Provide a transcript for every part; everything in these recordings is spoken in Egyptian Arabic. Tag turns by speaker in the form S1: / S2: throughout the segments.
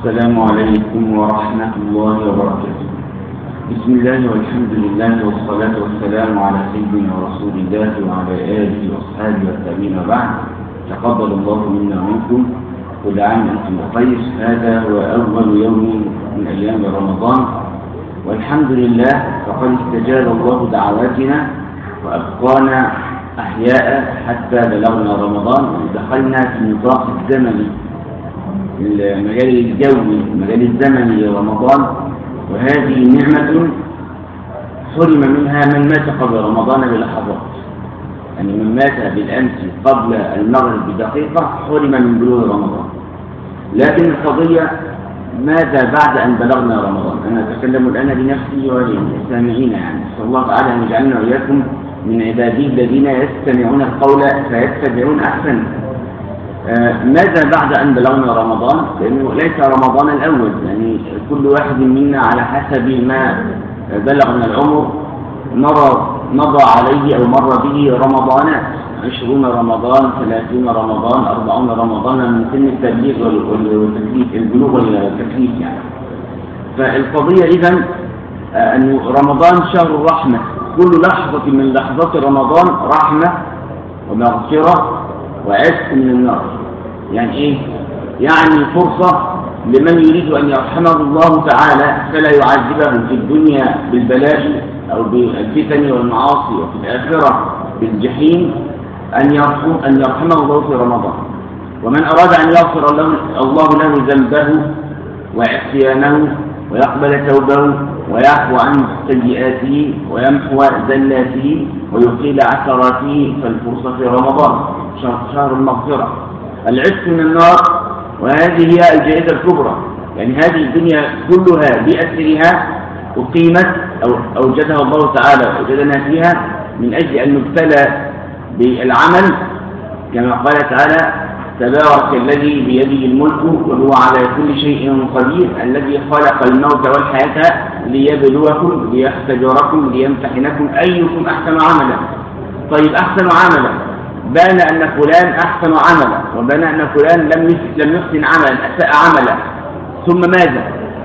S1: السلام عليكم ورحمة الله وبركاته بسم الله والحمد لله والصلاة والسلام على سيدنا رسول الله وعلى آله وأصحابه والتابعين وبعد تقبل الله منا ومنكم كل عام أنتم بخير هذا هو أول يوم من أيام رمضان والحمد لله فقد استجاب الله دعواتنا وأبقانا أحياء حتى بلغنا رمضان ودخلنا في النطاق الزمني المجال الجوي المجال الزمني لرمضان وهذه نعمة حرم منها من مات قبل رمضان بلحظات يعني من مات بالأمس قبل المغرب بدقيقة حرم من بلوغ رمضان لكن القضية ماذا بعد أن بلغنا رمضان أنا أتكلم الآن لنفسي وللسامعين يعني نسأل الله تعالى أن يجعلنا وإياكم من عباده الذين يستمعون القول فيتبعون أحسنه ماذا بعد أن بلغنا رمضان لأنه ليس رمضان الأول يعني كل واحد منا على حسب ما بلغ من العمر مر مضى عليه أو مر به رمضانات عشرون رمضان ثلاثين رمضان أربعون رمضان من سن التبليغ والتكليف البلوغ والتكليف يعني فالقضية إذا أن رمضان شهر الرحمة كل لحظة من لحظات رمضان رحمة ومغفرة وعشق من النار يعني ايه يعني فرصة لمن يريد ان يرحمه الله تعالى فلا يعذبه في الدنيا بالبلاء او بالفتن والمعاصي وفي الاخرة بالجحيم ان يرحم ان يرحمه الله في رمضان ومن اراد ان يغفر له الله له ذنبه وعصيانه ويقبل توبه ويعفو عن سيئاته ويمحو زلاته ويقيل عثراته فالفرصة في رمضان شهر المغفرة العتق من النار وهذه هي الجائزة الكبرى يعني هذه الدنيا كلها بأسرها أقيمت أو أوجدها الله تعالى أوجدنا فيها من أجل أن نبتلى بالعمل كما قال تعالى تبارك الذي بيده الملك وهو على كل شيء قدير الذي خلق الموت والحياة ليبلوكم ليختبركم ليمتحنكم أيكم أحسن عملا طيب أحسن عملا بان أن فلان أحسن عملا وبان أن فلان لم لم يحسن عملا أساء عملا ثم ماذا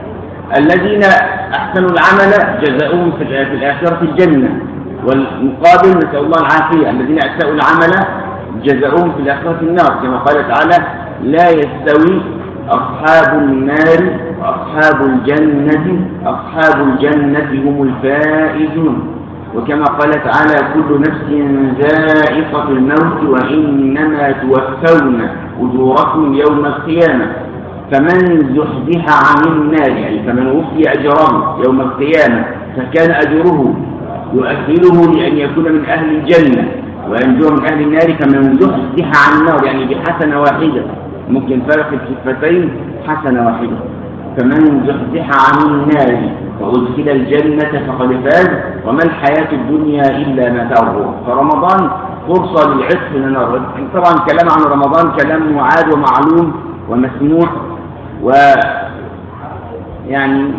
S1: الذين أحسنوا العمل جزاؤهم في الآخرة الجنة والمقابل نسأل الله العافية الذين أساءوا العمل جزاؤهم في الآخرة النار كما قال تعالى لا يستوي أصحاب النار وأصحاب الجنة أصحاب الجنة هم الفائزون وكما قال تعالى كل نفس ذائقة الموت وإنما توفون أجوركم يوم القيامة فمن زحزح عن النار يعني فمن وفي أجره يوم القيامة فكان أجره يؤهله لأن يكون من أهل الجنة وينجو من أهل النار فمن زحزح عن النار يعني بحسنة واحدة ممكن فرق الكفتين حسنة واحدة فمن زحزح عن النار وأدخل الجنة فقد فاز وما الحياة الدنيا إلا متاع الغرور فرمضان فرصة للعتق من النار طبعا كلام عن رمضان كلام معاد ومعلوم ومسموع و يعني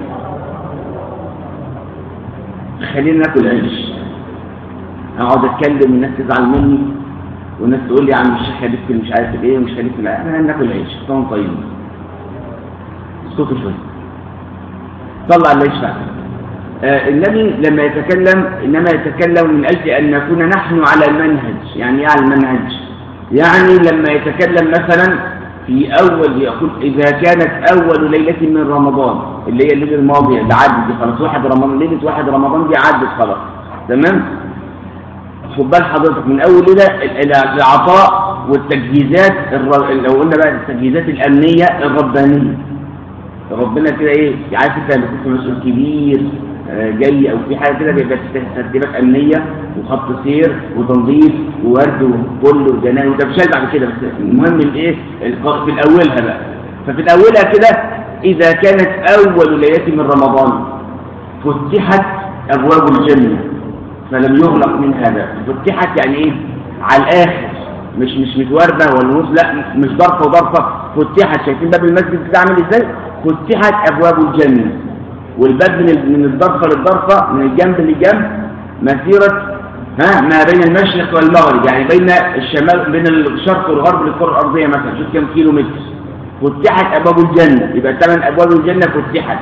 S1: خلينا ناكل عيش اقعد اتكلم والناس تزعل مني والناس تقول لي يا عم الشيخ هديك مش عارف ايه ومش هديك انا ناكل عيش طبعا طيب اسكتوا شويه طلع العيش فعلا آه النبي لما يتكلم انما يتكلم من اجل ان نكون نحن على المنهج يعني ايه على المنهج يعني لما يتكلم مثلا في اول يقول اذا كانت اول ليله من رمضان اللي هي الليله الماضيه اللي عدت دي خلاص واحد رمضان ليله واحد رمضان دي عدت خلاص تمام خد بال حضرتك من اول ليله العطاء والتجهيزات لو قلنا بقى التجهيزات الامنيه الربانيه ربنا كده ايه عارف انت لما كنت مسؤول كبير جاي او في حاجه كده بيبقى ترتيبات امنيه وخط سير وتنظيف وورد وكل وجنان وتبشال بعد كده بس المهم الايه في الاولها بقى ففي الاولها كده اذا كانت اول ليله من رمضان فتحت ابواب الجنه فلم يغلق من هذا فتحت يعني ايه على الاخر مش مش متورده ولا نص لا مش ضرفه وضرفه فتحت شايفين باب المسجد كده عامل ازاي فتحت ابواب الجنه والباب من من الضرفه للضرفه من الجنب للجنب مسيره ها ما بين المشرق والمغرب يعني بين الشمال بين الشرق والغرب للكره الارضيه مثلا شوف كم كيلو متر فتحت أبواب الجنة يبقى ثمان أبواب الجنة فتحت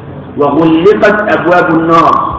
S1: وغلقت أبواب النار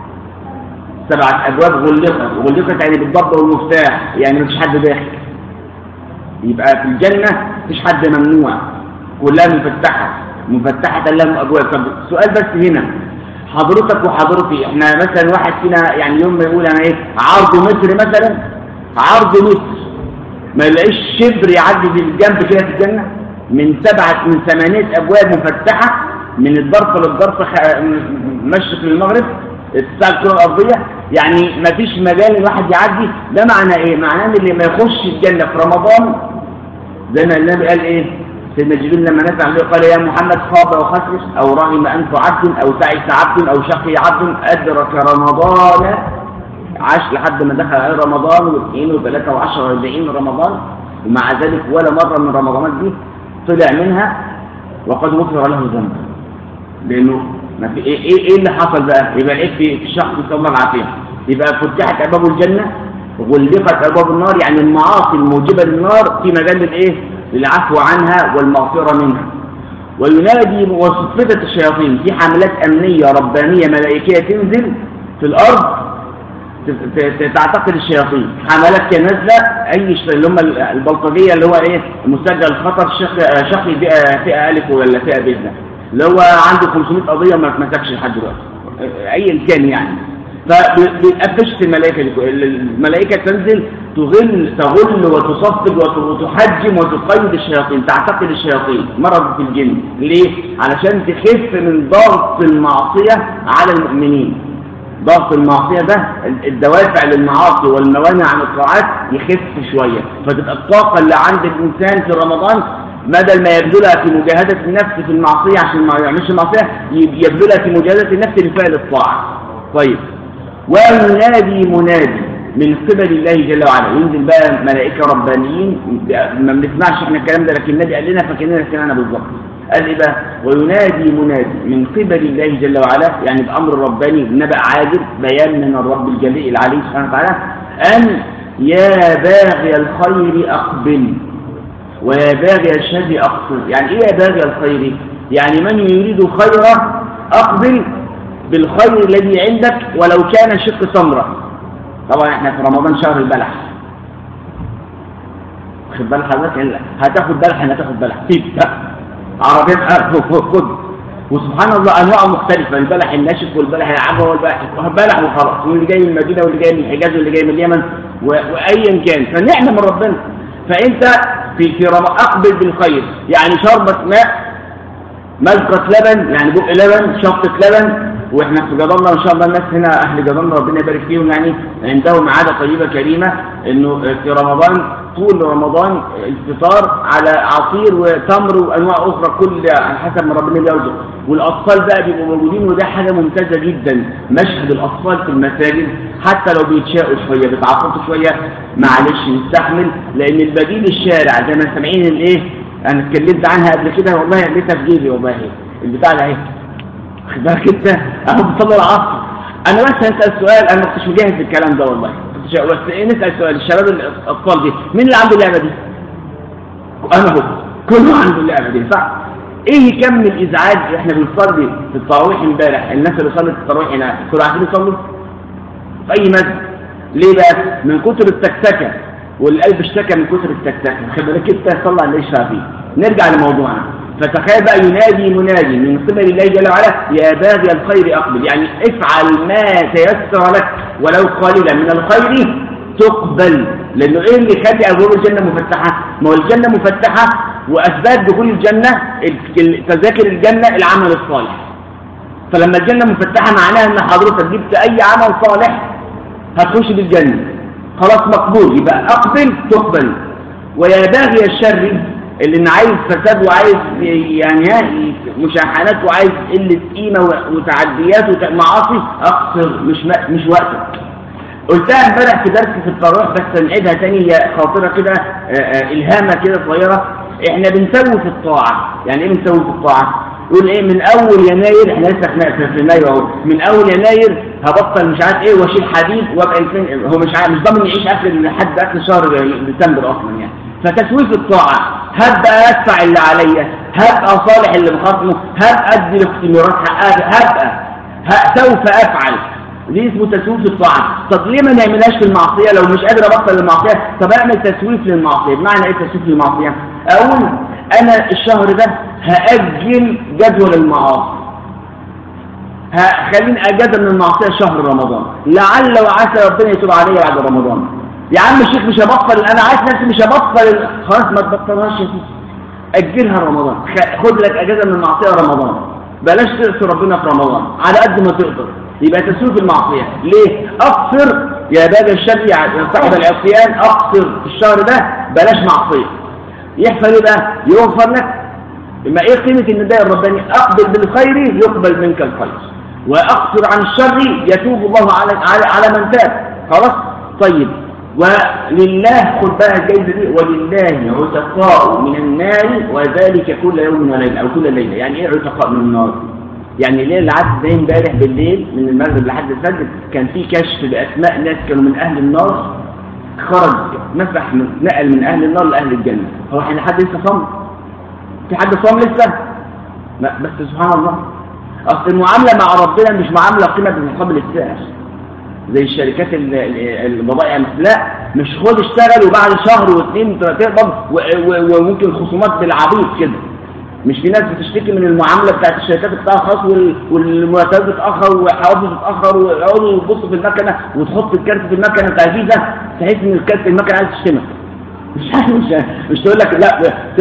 S1: سبعة أبواب غلقت غلقت يعني بالضبط والمفتاح يعني مفيش حد داخل يبقى في الجنة مفيش حد ممنوع كلها مفتحة مفتحة لهم أبواب طب السؤال بس هنا حضرتك وحضرتي احنا مثلا واحد فينا يعني يوم ما يقول انا ايه عرض متر مثلا عرض متر ما يلاقيش شبر يعدي في الجنب كده في الجنة من سبعة من ثمانية أبواب مفتحة من الضرفة للضرفة مشرق للمغرب الساعة الكرة الأرضية يعني ما فيش مجال الواحد يعدي ده معنى إيه؟ معناه إن اللي ما يخش الجنة في رمضان زي ما النبي قال إيه؟ سيدنا جبريل لما نزل عليه قال يا محمد خاب وخسر أو رغم أنف عبد أو تعس عبد أو شقي عبد أدرك رمضان عاش لحد ما دخل عليه رمضان واثنين وثلاثة وعشرة واربعين رمضان ومع ذلك ولا مرة من رمضانات دي طلع منها وقد غفر له ذنبه لأنه ما في إيه, إيه, إيه اللي حصل بقى يبقى إيه في الشخص صلى الله العافية يبقى فتحت أبواب الجنة وغلقت أبواب النار يعني المعاصي الموجبة للنار في مجال الإيه للعفو عنها والمغفرة منها وينادي وصفدة الشياطين في حملات أمنية ربانية ملائكية تنزل في الأرض تعتقد الشياطين حملات كان نازله اي اللي هم البلطجيه اللي هو ايه مسجل خطر شقي فئه فئه الف ولا فئه ب اللي هو عنده 500 قضيه ما اتمسكش لحد دلوقتي ايا كان يعني فبتقفشت الملائكه دي الملائكه تنزل تغل تغل وتصفد وتحجم وتقيد الشياطين تعتقد الشياطين مرض في الجن ليه علشان تخف من ضغط المعصيه على المؤمنين ضغط المعصية ده الدوافع للمعاصي والموانع عن الطاعات يخف شوية فتبقى الطاقة اللي عند الإنسان في رمضان بدل ما يبذلها في مجاهدة النفس في المعصية عشان ما يعملش المعصية يبذلها في مجاهدة النفس لفعل الطاعة طيب وينادي منادي من قبل الله جل وعلا ينزل بقى ملائكة ربانيين ما بنسمعش احنا الكلام ده لكن النبي قال لنا فكأننا سمعنا بالظبط قال ايه بقى وينادي منادي من قبل الله جل وعلا يعني بأمر رباني نبأ عادل بيان من الرب الجليل العلي سبحانه وتعالى أن يا باغي الخير أقبل ويا باغي الشر أقصر يعني إيه يا باغي الخير يعني من يريد خيرا أقبل بالخير الذي عندك ولو كان شق تمرة طبعا احنا في رمضان شهر البلح خد بالك حضرتك هتاخد بلح هتاخد بلح تيجي عربيات خد وسبحان الله انواع مختلفه البلح الناشف والبلح العجوه والبلح بلح وخلاص واللي جاي من المدينه واللي جاي من الحجاز واللي جاي من اليمن وايا كان فنعمه من ربنا فانت في في اقبل بالخير يعني شربة ماء مزقة لبن يعني بق لبن شطة لبن واحنا في جدلنا ان شاء الله الناس هنا اهل جدلنا ربنا يبارك فيهم يعني عندهم عاده طيبه كريمه انه في رمضان طول رمضان الفطار على عصير وتمر وانواع اخرى كل على حسب ما ربنا بيرزق والاطفال بقى بيبقوا موجودين وده حاجه ممتازه جدا مشهد الاطفال في المساجد حتى لو بيتشاقوا شويه بيتعصبوا شويه معلش نستحمل لان البديل الشارع زي ما سامعين الايه انا اتكلمت عنها قبل كده والله لسه في جيبي والله البتاع ده اهي خد بالك انت اهو بتصلي العصر انا بس هسال سؤال انا ما كنتش مجهز للكلام ده والله بس ايه نسال سؤال الشباب الاطفال دي مين اللي عنده اللعبه دي؟ انا هو كله عنده اللعبه دي صح؟ ايه كم الازعاج احنا بنصلي في التراويح امبارح الناس اللي صلت التراويح هنا كانوا عارفين يصلوا؟ في اي مسجد ليه بقى؟ من كتر التكتكه والقلب اشتكى من كتر التكتكه خد بالك انت صلى على العشاء فيه نرجع لموضوعنا فتخيل بقى ينادي منادي من قبل الله جل وعلا يا باغي الخير أقبل يعني افعل ما تيسر لك ولو قليلا من الخير تقبل لأنه إيه اللي يخلي أبواب الجنة مفتحة ما هو الجنة مفتحة وأسباب دخول الجنة تذاكر الجنة العمل الصالح فلما الجنة مفتحة معناها أن حضرتك جبت أي عمل صالح هتخش بالجنة خلاص مقبول يبقى أقبل تقبل ويا باغي الشر اللي عايز فساد وعايز يعني مشاحنات وعايز قلة قيمة وتعديات ومعاصي أقصر مش مش وقتك قلتها امبارح في درس في التراويح بس نعيدها تاني هي خاطرة كده إلهامة كده صغيرة احنا بنسوي في الطاعة يعني ايه بنسوي في الطاعة يقول ايه من اول يناير احنا لسه في يناير اهو من اول يناير هبطل مش عارف ايه واشيل حديد وابقى هو مش عارف مش ضامن يعيش اخر لحد اخر شهر ديسمبر اصلا يعني فتسويف الطاعة هبقى ادفع اللي عليا هبقى صالح اللي بخصمه هبقى ادي الاختمارات حقها هبقى سوف افعل دي اسمه تسويف الطاعه طب ليه ما نعملهاش في المعصيه لو مش قادر ابطل المعصيه طب اعمل تسويف للمعصيه بمعنى ايه تسويف للمعصيه اقول انا الشهر ده هاجل جدول المعاصي خليني اجازه من المعصيه شهر رمضان لعل وعسى ربنا يتوب عليا بعد رمضان يا عم الشيخ مش هبطل انا عايز نفسي مش هبطل خلاص ما تبطلهاش يا سيدي اجلها رمضان خد لك اجازه من المعصيه رمضان بلاش تعصي ربنا في رمضان على قد ما تقدر يبقى تسويف المعصيه ليه اقصر يا باب الشر يا صاحب العصيان اقصر في الشهر ده بلاش معصيه يحصل ايه بقى يغفر لك ما ايه قيمه النداء الرباني اقبل بالخير يقبل منك الخير واقصر عن الشر يتوب الله على على, على من تاب خلاص طيب ولله خد بقى الجايزه دي ولله عتقاء من النار وذلك كل يوم وليله او كل ليله يعني ايه عتقاء من النار يعني الليل اللي عدت زي امبارح بالليل من المغرب لحد الفجر كان في كشف باسماء ناس كانوا من اهل النار خرج مسح نقل من اهل النار لاهل الجنه هو احنا حد لسه صام في حد صام لسه لا بس سبحان الله اصل المعامله مع ربنا مش معامله قيمه بمقابل السعر زي الشركات البضائع لا مش خد اشتغل وبعد شهر واثنين تقبض وممكن خصومات بالعبيط كده مش في ناس بتشتكي من المعامله بتاعت الشركات بتاعها خاص والمرتبات بتتاخر وحوافز بتتاخر ويقعدوا يبصوا في المكنه وتحط الكارت في المكنه بتاع فيزا تحس ان الكارت المكنه عايز تشتمك مش مش مش تقول لك لا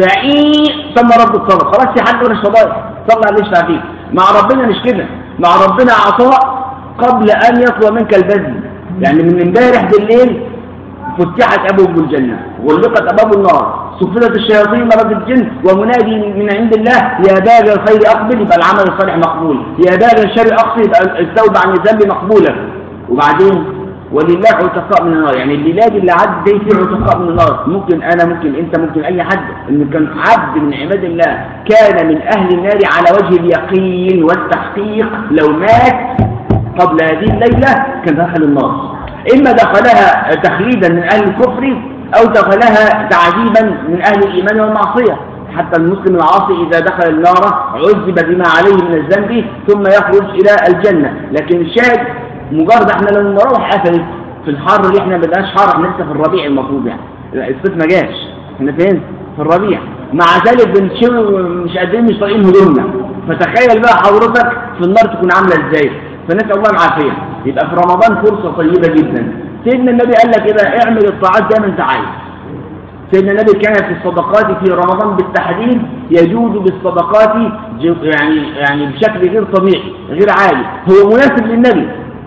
S1: تعيق ثم رب الصلاه خلاص يا حاج ولا فضايح صلى عليه يشفع فيك مع ربنا مش كده مع ربنا عطاء قبل أن يطلب منك البذل يعني من امبارح بالليل فتحت أبواب الجنة غلقت أبواب النار صفدت الشياطين مرض الجن ومنادي من عند الله يا باب الخير أقبل يبقى العمل الصالح مقبول يا باب الشر أقصد يبقى التوبة عن الذنب مقبولة وبعدين ولله عتقاء من النار يعني البلاد اللي عد دي فيه عتقاء من النار ممكن أنا ممكن أنت ممكن أي حد إن كان عبد من عباد الله كان من أهل النار على وجه اليقين والتحقيق لو مات قبل هذه الليلة كان دخل النار إما دخلها تخليدا من أهل الكفر أو دخلها تعذيبا من أهل الإيمان والمعصية حتى المسلم العاصي إذا دخل النار عذب بما عليه من الذنب ثم يخرج إلى الجنة لكن الشاهد مجرد احنا لما نروح قفلت في الحر اللي احنا بدناش حر احنا لسه في الربيع المفروض يعني الصيف ما جاش احنا فين في الربيع مع ذلك بنشوي مش قادرين مش طايقين هدومنا فتخيل بقى حضرتك في النار تكون عامله ازاي فنسأل الله العافية يبقى في رمضان فرصة طيبة جدا سيدنا النبي قال لك كده اعمل الطاعات زي ما انت عايز سيدنا النبي كان في الصدقات في رمضان بالتحديد يجود بالصدقات يعني يعني بشكل غير طبيعي غير عادي هو مناسب للنبي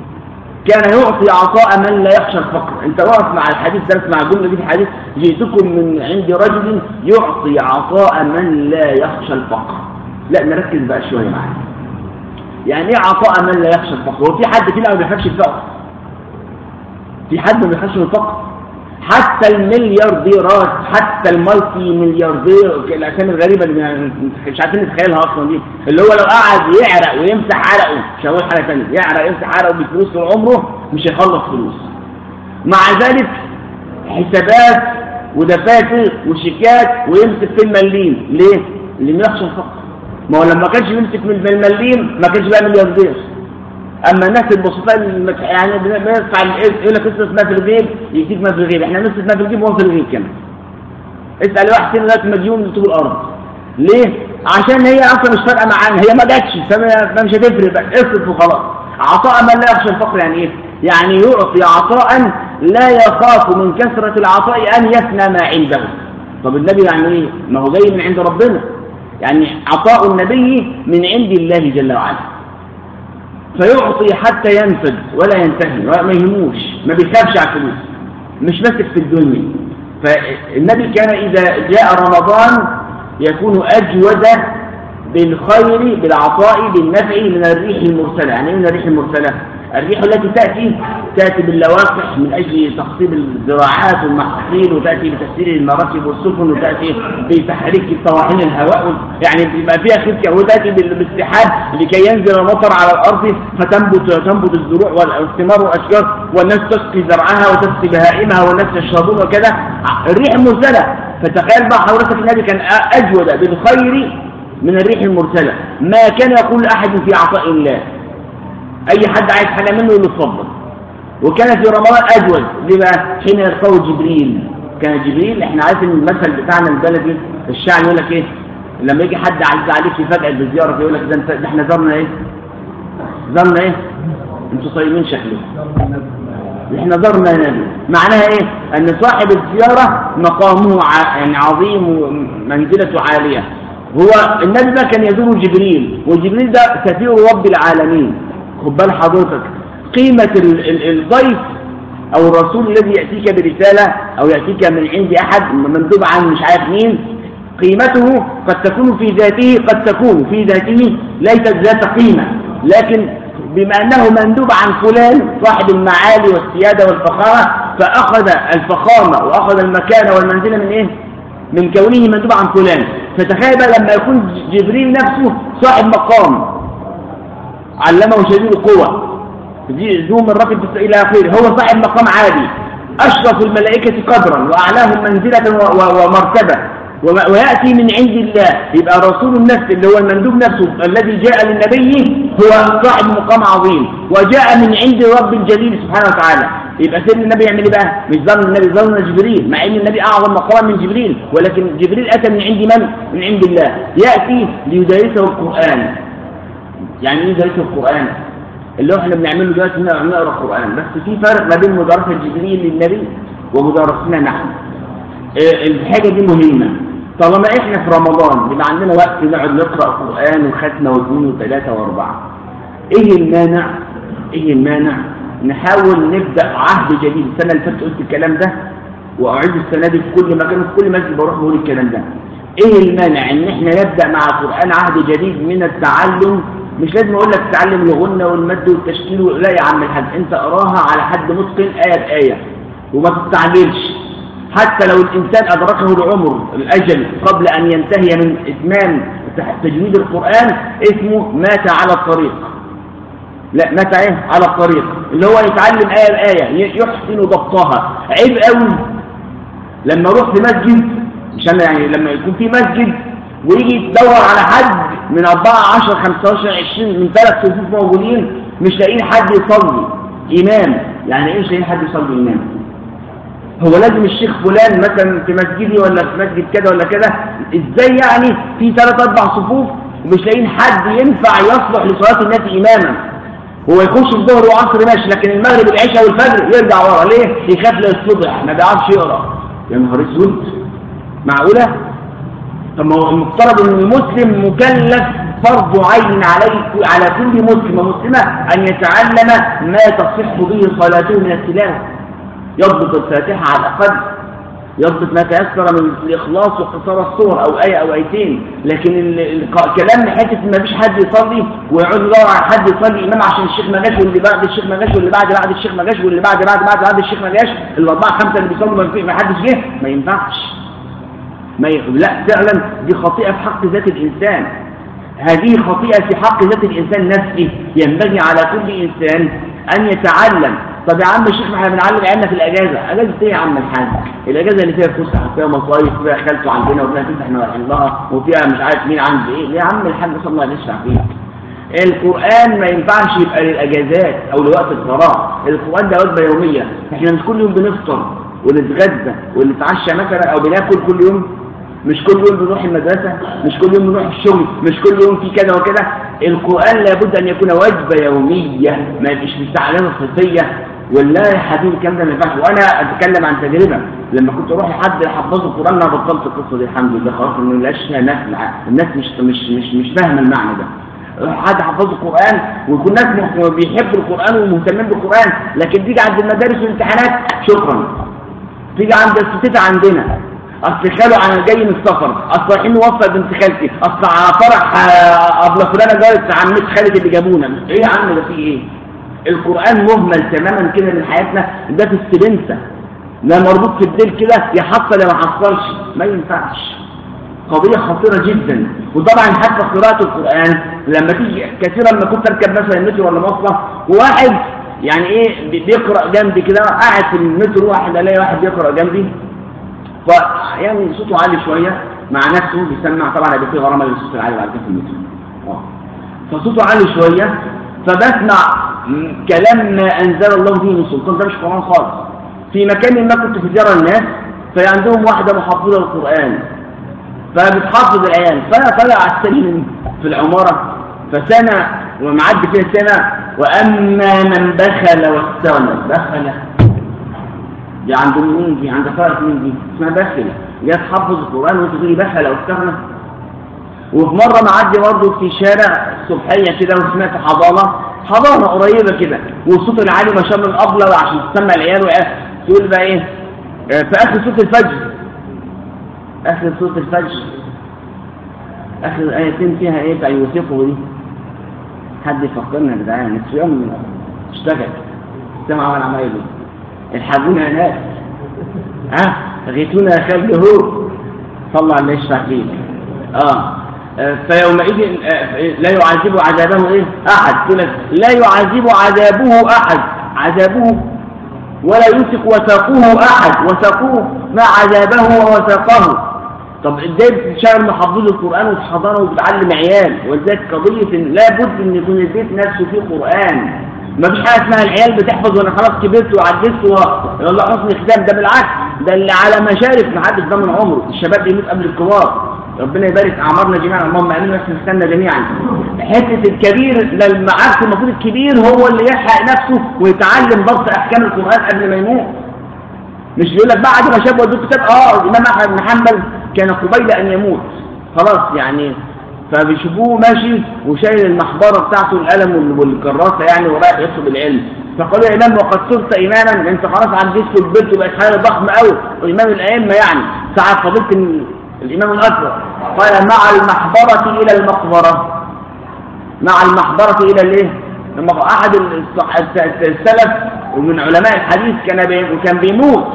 S1: كان يعطي عطاء من لا يخشى الفقر انت واقف مع الحديث درس مع الجمله دي في الحديث جئتكم من عند رجل يعطي عطاء من لا يخشى الفقر لا نركز بقى شويه معايا يعني ايه عطاء من لا يخشى الفقر هو في حد فينا ما بيخافش الفقر في حد ما بيخافش الفقر حتى المليارديرات حتى المالتي ملياردير الاسامي الغريبه اللي مش عارفين نتخيلها اصلا دي اللي هو لو قعد يعرق ويمسح عرقه مش هقول حاجه ثانيه يعرق يمسح عرقه بفلوس طول عمره مش هيخلص فلوس مع ذلك حسابات ودفاتر وشيكات ويمسك في المليم ليه؟ اللي ما يخشى الفقر ما هو لما كانش بيمسك من المليم ما كانش بقى ملياردير اما الناس البسطاء يعني بندفع يقول لك اصرف ما في الغيب يديك ما في الغيب احنا نصرف ما في الغيب وهو في الغيب كمان اسال واحد سنه دلوقتي مديون طول الارض ليه؟ عشان هي اصلا مش فارقه معانا هي ما جاتش فمش هتفرق بقى اصرف وخلاص عطاء من لا يخشى الفقر يعني ايه؟ يعني يعطي عطاء لا يخاف من كثرة العطاء أن يفنى ما عنده طب النبي يعني ايه؟ ما هو جاي من عند ربنا يعني عطاء النبي من عند الله جل وعلا فيعطي حتى ينفد ولا ينتهي ولا ما يهموش ما بيخافش على الفلوس مش ماسك في الدنيا فالنبي كان إذا جاء رمضان يكون أجود بالخير بالعطاء بالنفع من الريح المرسلة يعني من الريح المرسلة الريح التي تأتي تأتي باللواقح من أجل تخصيب الزراعات والمحاصيل وتأتي بتسيير المراكب والسفن وتأتي بتحريك طواحين الهواء يعني بيبقى فيها خفية وتأتي بالسحاب لكي ينزل المطر على الأرض فتنبت تنبت الزروع والثمار والأشجار والناس تسقي زرعها وتسقي بهائمها والناس يشربون وكذا الريح المرسلة فتخيل بقى حضرتك النبي كان أجود بالخير من الريح المرسلة ما كان يقول أحد في عطاء الله أي حد عايز حاجة منه يقول له وكان في رمضان أجود لما حين يلقاه جبريل كان جبريل احنا عارفين المثل بتاعنا البلدي الشعر يقول لك ايه لما يجي حد عايز عليك فجأة بالزيارة يقول لك ده انت ده احنا زرنا ايه زرنا ايه انتوا صايمين شكله احنا زرنا نبي معناها ايه ان صاحب الزيارة مقامه يعني عظيم ومنزلته عالية هو النبي ده كان يزور جبريل وجبريل ده سفير رب العالمين خد بال حضرتك قيمة الضيف أو الرسول الذي يأتيك برسالة أو يأتيك من عند أحد مندوب عن مش عارف مين قيمته قد تكون في ذاته قد تكون في ذاته ليست ذات قيمة لكن بما أنه مندوب عن فلان صاحب المعالي والسيادة والفخامة فأخذ الفخامة وأخذ المكانة والمنزلة من إيه؟ من كونه مندوب عن فلان فتخيل بقى لما يكون جبريل نفسه صاحب مقام علمه شديد القوة ذو مرة إلى آخره هو صاحب مقام عالي أشرف الملائكة قدرا وأعلاهم منزلة ومرتبة ويأتي من عند الله يبقى رسول النفس اللي هو المندوب نفسه الذي جاء للنبي هو صاحب مقام عظيم وجاء من عند رب الجليل سبحانه وتعالى يبقى سيدنا النبي يعمل ايه بقى مش ظن النبي ظن جبريل مع ان النبي اعظم مقام من جبريل ولكن جبريل اتى من عند من من عند الله ياتي ليدرسه القران يعني ايه يدرسه القران اللي هو احنا بنعمله دلوقتي نقرا القران بس في فرق ما بين مدرسه جبريل للنبي ومدرستنا نحن إيه، الحاجه دي مهمه طالما احنا في رمضان بيبقى عندنا وقت نقعد نقرا قران وختمه واثنين وثلاثه واربعه ايه المانع ايه المانع نحاول نبدا عهد جديد السنه اللي فاتت قلت الكلام ده واعيد السنه دي في كل مكان في كل مسجد بروح بقول الكلام ده ايه المانع ان احنا نبدا مع القران عهد جديد من التعلم مش لازم اقول لك تتعلم الغنى والمد والتشكيل لا يا عم الحاج انت اقراها على حد متقن ايه بايه وما تستعجلش حتى لو الإنسان أدركه العمر الأجل قبل أن ينتهي من إتمام تجويد القرآن اسمه مات على الطريق لا مات ايه على الطريق اللي هو يتعلم آية بآية يحسن ضبطها عيب قوي لما اروح في مسجد مش أنا يعني لما يكون في مسجد ويجي يدور على حد من 4 10 15 20 من ثلاث صفوف موجودين مش لاقيين حد يصلي إمام يعني إيه مش لاقيين حد يصلي إمام هو لازم الشيخ فلان مثلا في مسجدي ولا في مسجد كده ولا كده ازاي يعني في ثلاث اربع صفوف ومش لاقيين حد ينفع يصلح لصلاه الناس اماما هو يخش الظهر وعصر ماشي لكن المغرب والعشاء والفجر يرجع ورا ليه يخاف للصبح ما بيعرفش يقرا يا نهار اسود معقوله طب ما هو المفترض ان المسلم مكلف فرض عين عليه على كل مسلم ومسلمه ان يتعلم ما تصح به صلاته من التلاوه يضبط الفاتحة على الأقل يضبط ما تيسر من الإخلاص وقصار الصور أو آية أو آيتين لكن الكلام حتة ما فيش حد يصلي ويقعد يدور على حد يصلي إمام عشان الشيخ ما جاش واللي بعد الشيخ ما جاش واللي بعد بعد الشيخ ما جاش واللي بعد بعد بعد بعد الشيخ ما جاش الأربعة خمسة اللي بيصلوا ما حدش جه ما ينفعش ما ي... لا فعلا دي خطيئة في حق ذات الإنسان هذه خطيئة في حق ذات الإنسان نفسه ينبغي على كل إنسان أن يتعلم طب يا عم الشيخ ما احنا بنعلم عيالنا في الاجازه اجازه ايه يا عم الحاج الاجازه اللي فيها فسحه فيها مصايف فيها خالته عندنا وفيها فسح احنا رايحين لها وفيها مش عارف مين عند ايه يا عم الحاج صلى الله عليه وسلم القرآن ما ينفعش يبقى للأجازات أو لوقت الفراغ القرآن ده وجبة يومية احنا مش كل يوم بنفطر ونتغدى ونتعشى مثلا أو بناكل كل يوم مش كل يوم بنروح المدرسة مش كل يوم بنروح الشغل مش كل يوم في كذا وكذا القرآن لابد أن يكون وجبة يومية ما مش مستعلمة صيفية والله يا حبيبي الكلام ده ما ينفعش وانا اتكلم عن تجربه لما كنت اروح لحد يحفظه القران انا بطلت القصه دي الحمد لله خلاص ما بلاش ناس الناس مش مش مش مش فاهمه المعنى ده حد حفظ القرآن ويكون ناس بيحبوا القرآن ومهتمين بالقرآن لكن تيجي عند المدارس والامتحانات شكرا تيجي عند الستة عندنا اصل خاله انا جاي من السفر اصل رايحين نوفق بنت خالتي اصل فرح آه، ابله فلانه جارت عمتي خالتي اللي جابونا ايه يا عم ده في ايه القرآن مهمل تماما كده من حياتنا ده في السبنسة لا مربوط في الديل كده يحصل يا ما حصلش ما ينفعش قضية خطيرة جدا وطبعا حتى قراءة القرآن لما تيجي كثيرا ما كنت اركب مثلا المترو ولا مواصلة وواحد يعني ايه بيقرأ جنبي كده قاعد في المترو واحد الاقي واحد بيقرأ جنبي فأحيانا صوته عالي شوية مع نفسه بيسمع طبعا هيبقى فيه غرامة للصوت العالي بعد كده في المترو اه فصوته عالي شوية فبسمع كلام ما أنزل الله به من سلطان ده مش قرآن خالص في مكان ما كنت في زيارة الناس فعندهم واحدة محفظة القرآن فبتحفظ العيال فأنا طالع على السلم في العمارة فسمع ومعدي فيها سمع وأما من بخل واستغنى بخل دي عند مين دي عند فرق مين دي اسمها بخل جاي تحفظ القرآن وانت تقولي بخل واستغنى وفي مرة معدي برضه في شارع الصبحية كده وسمعت حضانة حضانة قريبة كده والصوت العالي ما شاء الله الأبلة عشان تسمع العيال وقال تقول بقى ايه في آخر صوت الفجر آخر صوت الفجر آخر آيتين فيها ايه بتاع يوثقه دي حد يفكرنا يا جدعان نصف يوم اشتغل سمع وانا عمال يقول الحقونا يا ناس ها غيتونا يا خالد هو صلى على اللي يشفع فيه اه فيومئذ لا يعذب عذابه ايه احد لا يعذب عذابه احد عذابه ولا يوثق وثاقه احد وثاقه ما عذابه ووثاقه طب ازاي بتشتغل محافظ القران وفي حضانه وبتعلم عيال ولذلك قضيه لابد ان يكون البيت نفسه فيه قران ما فيش حاجه اسمها العيال بتحفظ وانا خلاص كبرت وعجزت والله حسن ختام ده بالعكس ده اللي على مشارف ما حدش ضامن عمره الشباب بيموت قبل الكبار ربنا يبارك اعمارنا جميعا اللهم امين بس نستنى جميعا حته الكبير لما عارف المفروض الكبير هو اللي يلحق نفسه ويتعلم ضبط احكام القران قبل ما يموت مش يقول لك بعد ما شاب ودوه كتاب اه الامام احمد بن حنبل كان قبيل ان يموت خلاص يعني فبيشوفوه ماشي وشايل المحبره بتاعته القلم والكراسه يعني ورايح يطلب العلم فقالوا يا امام وقد صرت اماما انت خلاص عجزت وكبرت وبقت حاجه ضخمه قوي وامام الائمه يعني ساعه فضيله الامام الاكبر قال مع المحبره الى المقبره مع المحبره الى الايه احد السلف ومن علماء الحديث كان بي كان بيموت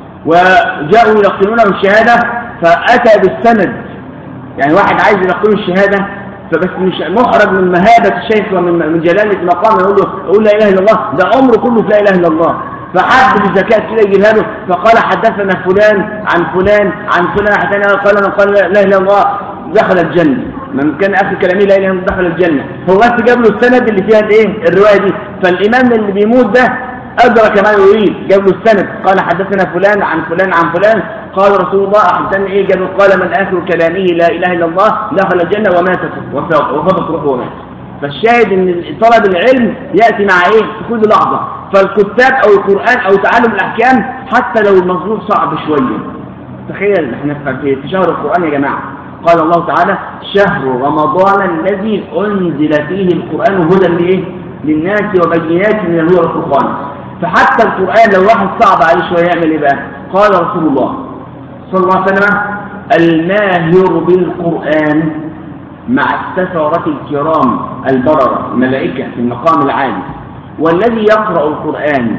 S1: وجاءوا يلقنونه الشهاده فاتى بالسند يعني واحد عايز يلقنه الشهاده فبس مش محرج من مهابة الشيخ ومن من جلالة مقامه يقول له قول لا إله إلا الله ده عمره كله في لا إله إلا الله فحد بالزكاة كده يجيبها له فقال حدثنا فلان عن فلان عن فلان حتى قال من قال لا إله إلا الله دخل الجنة من كان آخر كلامي لا إله إلا الله دخل الجنة هو بس جاب له السند اللي فيها الايه الرواية دي فالإمام اللي بيموت ده أدرك ما يريد جاب له السند قال حدثنا فلان عن فلان عن فلان قال رسول الله أحسن إيه جاب قال من آخر كلامه لا إله إلا الله دخل الجنة ومات وفضت روحه ومات فالشاهد ان طلب العلم يأتي مع ايه في كل لحظة فالكتاب او القرآن او تعلم الاحكام حتى لو الموضوع صعب شوية تخيل احنا في شهر القرآن يا جماعة قال الله تعالى شهر رمضان الذي انزل فيه القرآن هدى لايه للناس وبينات من الهدى والفرقان فحتى القرآن لو واحد صعب عليه شوية يعمل ايه بقى قال رسول الله صلى الله عليه وسلم الماهر بالقرآن مع السفرة الكرام البررة الملائكة في المقام العالي والذي يقرأ القرآن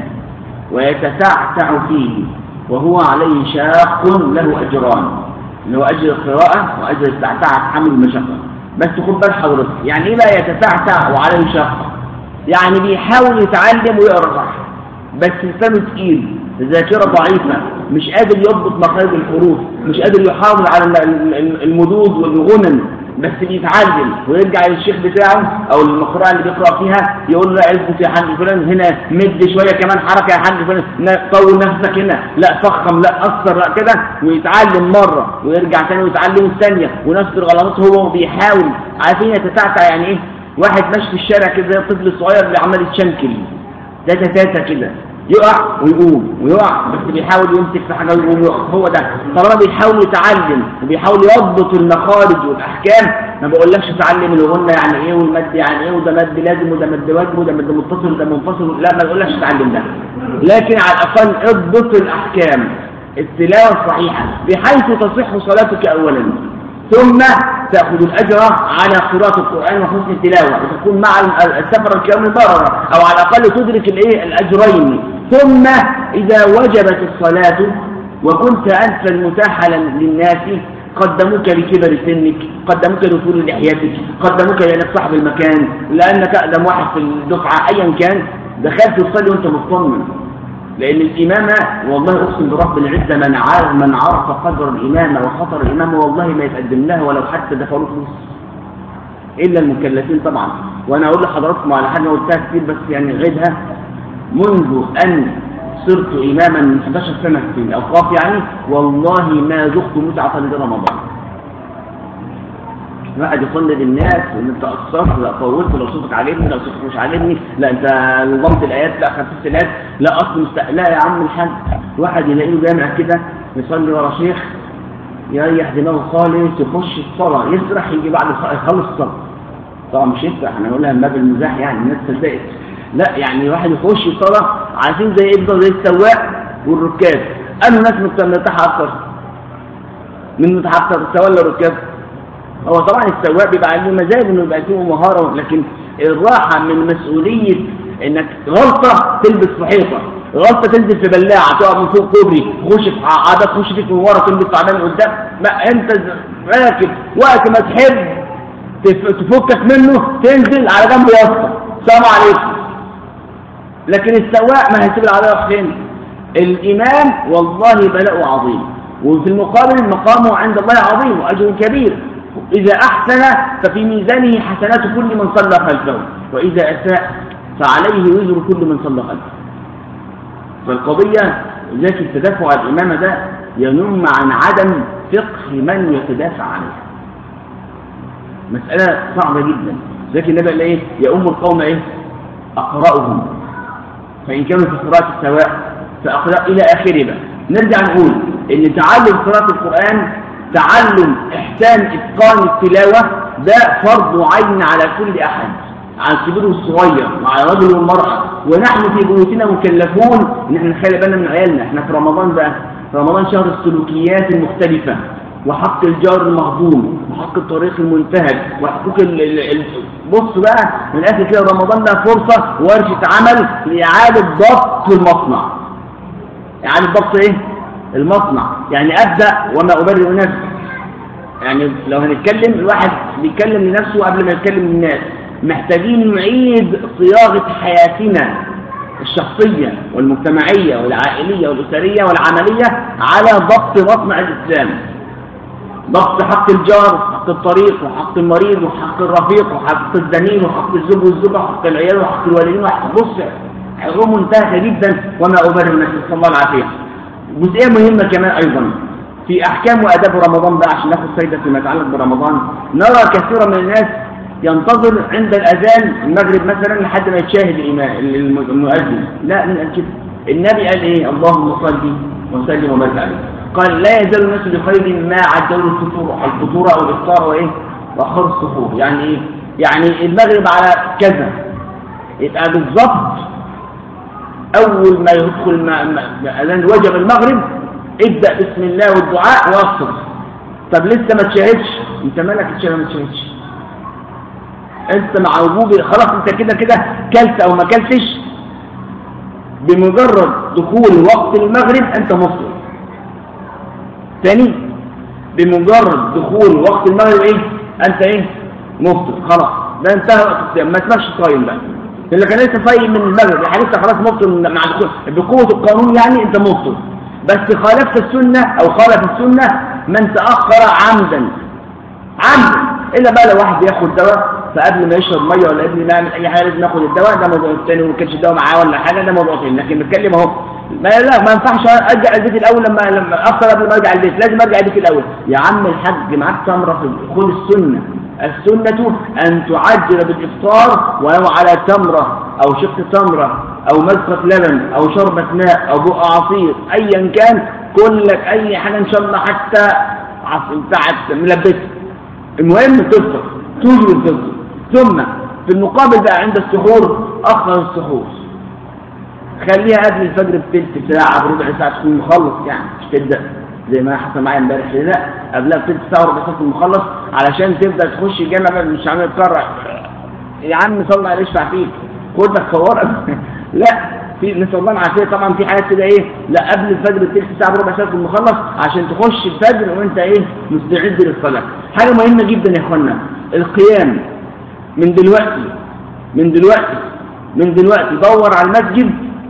S1: ويتسعتع فيه وهو عليه شاق له أجران اللي هو أجر القراءة وأجر التعتع حمل المشقة بس خد بال حضرتك يعني إيه بقى يتسعتع وعليه شاق يعني بيحاول يتعلم ويقرأ صح بس لسانه تقيل الذاكرة ضعيفة مش قادر يضبط مخارج الحروف مش قادر يحافظ على المدود والغنن بس بيتعلم ويرجع للشيخ بتاعه او المقرأة اللي بيقرأ فيها يقول له اظبط يا حاج فلان هنا مد شوية كمان حركة يا حاج فلان طول نفسك هنا لا فخم لا اثر لا كده ويتعلم مرة ويرجع تاني ويتعلم الثانية ونفس الغلطات هو بيحاول عارفين يتتعتع يعني ايه واحد ماشي في الشارع كده زي الطفل الصغير اللي عمال يتشنكل ده تتاتا كده يقع ويقوم ويقع بس بيحاول يمسك في حاجه ويقوم يقف هو ده طالما بيحاول يتعلم وبيحاول يضبط المخارج والاحكام ما بقولكش تعلم الغنه يعني ايه والمد يعني ايه وده مد لازم وده مد واجب وده مد متصل وده منفصل لا ما بقولكش تعلم ده لكن على الاقل اضبط الاحكام التلاوه الصحيحه بحيث تصح صلاتك اولا ثم تأخذ الأجر على قراءة القرآن وحسن التلاوة وتكون مع السفر الكرام البررة أو على الأقل تدرك الإيه الأجرين ثم إذا وجبت الصلاة وكنت أنت المتاح للناس قدموك لكبر سنك قدموك لطول لحيتك قدموك لأنك صاحب المكان لأنك أقدم واحد في الدفعة أيا كان دخلت تصلي وأنت مطمن لأن الإمامة والله أقسم برب العزة من عارف من عرف قدر الإمامة وخطر الإمامة والله ما يتقدم لها ولو حتى دفعوا له فلوس إلا المكلفين طبعا وأنا أقول لحضراتكم على حاجة قلتها كتير بس يعني غيرها منذ أن صرت إماما من 11 سنة في الأوقاف يعني والله ما ذقت متعة لدى رمضان واحد يصلي للناس ان انت قصرت لا طولت لو صوتك عاجبني لو صوتك مش عاجبني لا انت نظمت الايات لا خففت الايات لا اصل مست... لا يا عم الحاج واحد يلاقيه جامع كده يصلي ورا شيخ يريح دماغه خالص يخش الصلاه يسرح يجي بعد يخلص الصلاه طبعا مش يسرح احنا نقولها من باب المزاح يعني الناس تصدقت لا يعني واحد يخش الصلاه عايزين زي يفضل زي السواق والركاب قالوا ناس مرتاحه اكتر من متاح اكتر السواق ولا الركاب هو طبعا السواق بيبقى عنده مزاج انه يبقى فيه مهاره لكن الراحه من مسؤوليه انك غلطه تلبس في حيطه غلطه تنزل في بلاعه تقع من فوق كوبري تخش في عادة تخش فيك من ورا تلبس تعبان من قدام ما انت راكب وقت ما تحب تفكك منه تنزل على جنب وسطه السلام عليكم لكن السواق ما هيسيب العربيه فين الامام والله بلاء عظيم وفي المقابل مقامه عند الله عظيم واجر كبير إذا أحسن ففي ميزانه حسنات كل من صلى خلفه وإذا أساء فعليه وزر كل من صلى خلفه فالقضية ذات التدافع على الإمامة ده ينم عن عدم فقه من يتدافع عليه مسألة صعبة جدا لكن النبي قال ايه يا أم القوم ايه أقرأهم فإن كانوا في قراءة السواء فأقرأ إلى آخره بقى نرجع نقول إن تعلم قراءة القرآن تعلم إحسان إتقان التلاوة ده فرض عين على كل أحد على الكبير والصغير وعلى الرجل والمرأة ونحن في بيوتنا مكلفون ان احنا نخلي بالنا من عيالنا احنا في رمضان بقى في رمضان شهر السلوكيات المختلفة وحق الجار المهضوم وحق الطريق المنتهك وحقوق ال ال ال بص بقى من الاخر كده رمضان ده فرصة ورشة عمل لإعادة ضبط المصنع إعادة ضبط ايه؟ المصنع يعني أبدأ وما أبرئ نفسي يعني لو هنتكلم الواحد بيتكلم لنفسه قبل ما يتكلم للناس محتاجين نعيد صياغة حياتنا الشخصية والمجتمعية والعائلية والأسرية والعملية على ضبط مصنع الإسلام ضبط حق الجار وحق الطريق وحق المريض وحق الرفيق وحق الزميل وحق الزوج والزوجة وحق العيال وحق الوالدين وحق بص حقوق منتهكة جدا وما أبرر نفسي صلى الله العافية جزئية مهمة كمان أيضا في أحكام وأداب رمضان بقى عشان ناخد فايدة فيما يتعلق برمضان نرى كثيرا من الناس ينتظر عند الأذان المغرب مثلا لحد ما يتشاهد المؤذن لا من كده النبي قال إيه اللهم صل وسلم وبارك عليه قال لا يزال الناس بخير ما عجلوا الفطور الفطور أو الإفطار وإيه وأخر السحور يعني إيه يعني المغرب على كذا يبقى بالظبط أول ما يدخل أذان وجب المغرب ابدأ بسم الله والدعاء وافطر طب لسه ما تشاهدش انت مالك تشاهد ما تشاهدش انت مع وجوب خلاص انت كده كده كلت او ما كلتش بمجرد دخول وقت المغرب انت مفطر ثاني بمجرد دخول وقت المغرب ايه انت ايه مفطر خلاص ده انتهى وقت الصيام ما اسمكش صايم بقى اللي كان لسه صايم من المغرب يعني لسه خلاص مفطر مع دخول بقوه القانون يعني انت مفطر بس خالفت السنه او خالف السنه من تاخر عمدا عمدا الا بقى لو واحد بياخد دواء فقبل ما يشرب ميه ولا قبل ما يعمل اي حاجه لازم ياخد الدواء ده موضوع ثاني وما كانش الدواء معاه ولا حاجه ده موضوع ثاني لكن بتكلم اهو ما لا ما ينفعش ارجع البيت الاول لما لما افطر قبل ما ارجع البيت لازم ارجع البيت الاول يا عم الحاج معاك تمره في خذ السنه السنة أن تعجل بالإفطار ولو على تمرة أو شق تمرة أو مزقة لبن أو شربة ماء أو بقى عصير أيا كان كل لك أي حاجة إن شاء الله حتى بتاعت ملبسة المهم تفطر توجد الفطر ثم في المقابل بقى عند السحور أخر السحور خليها قبل الفجر بثلث ساعة بربع ساعة تكون مخلص يعني مش تبدأ زي ما حصل معايا امبارح لا قبلها بثلث ساعة وربع ساعة تكون مخلص علشان تبدأ تخش الجامع مش عامل تكرر يا عم صلى عليه يشفع فيك خد لك فوارق لا في نسال الله العافيه طبعا في حاجات كده ايه لا قبل الفجر بثلث ساعه بربع ساعه تكون مخلص عشان تخش الفجر وانت ايه مستعد للصلاه حاجه مهمه جدا يا اخوانا القيام من دلوقتي من دلوقتي من دلوقتي دور على المسجد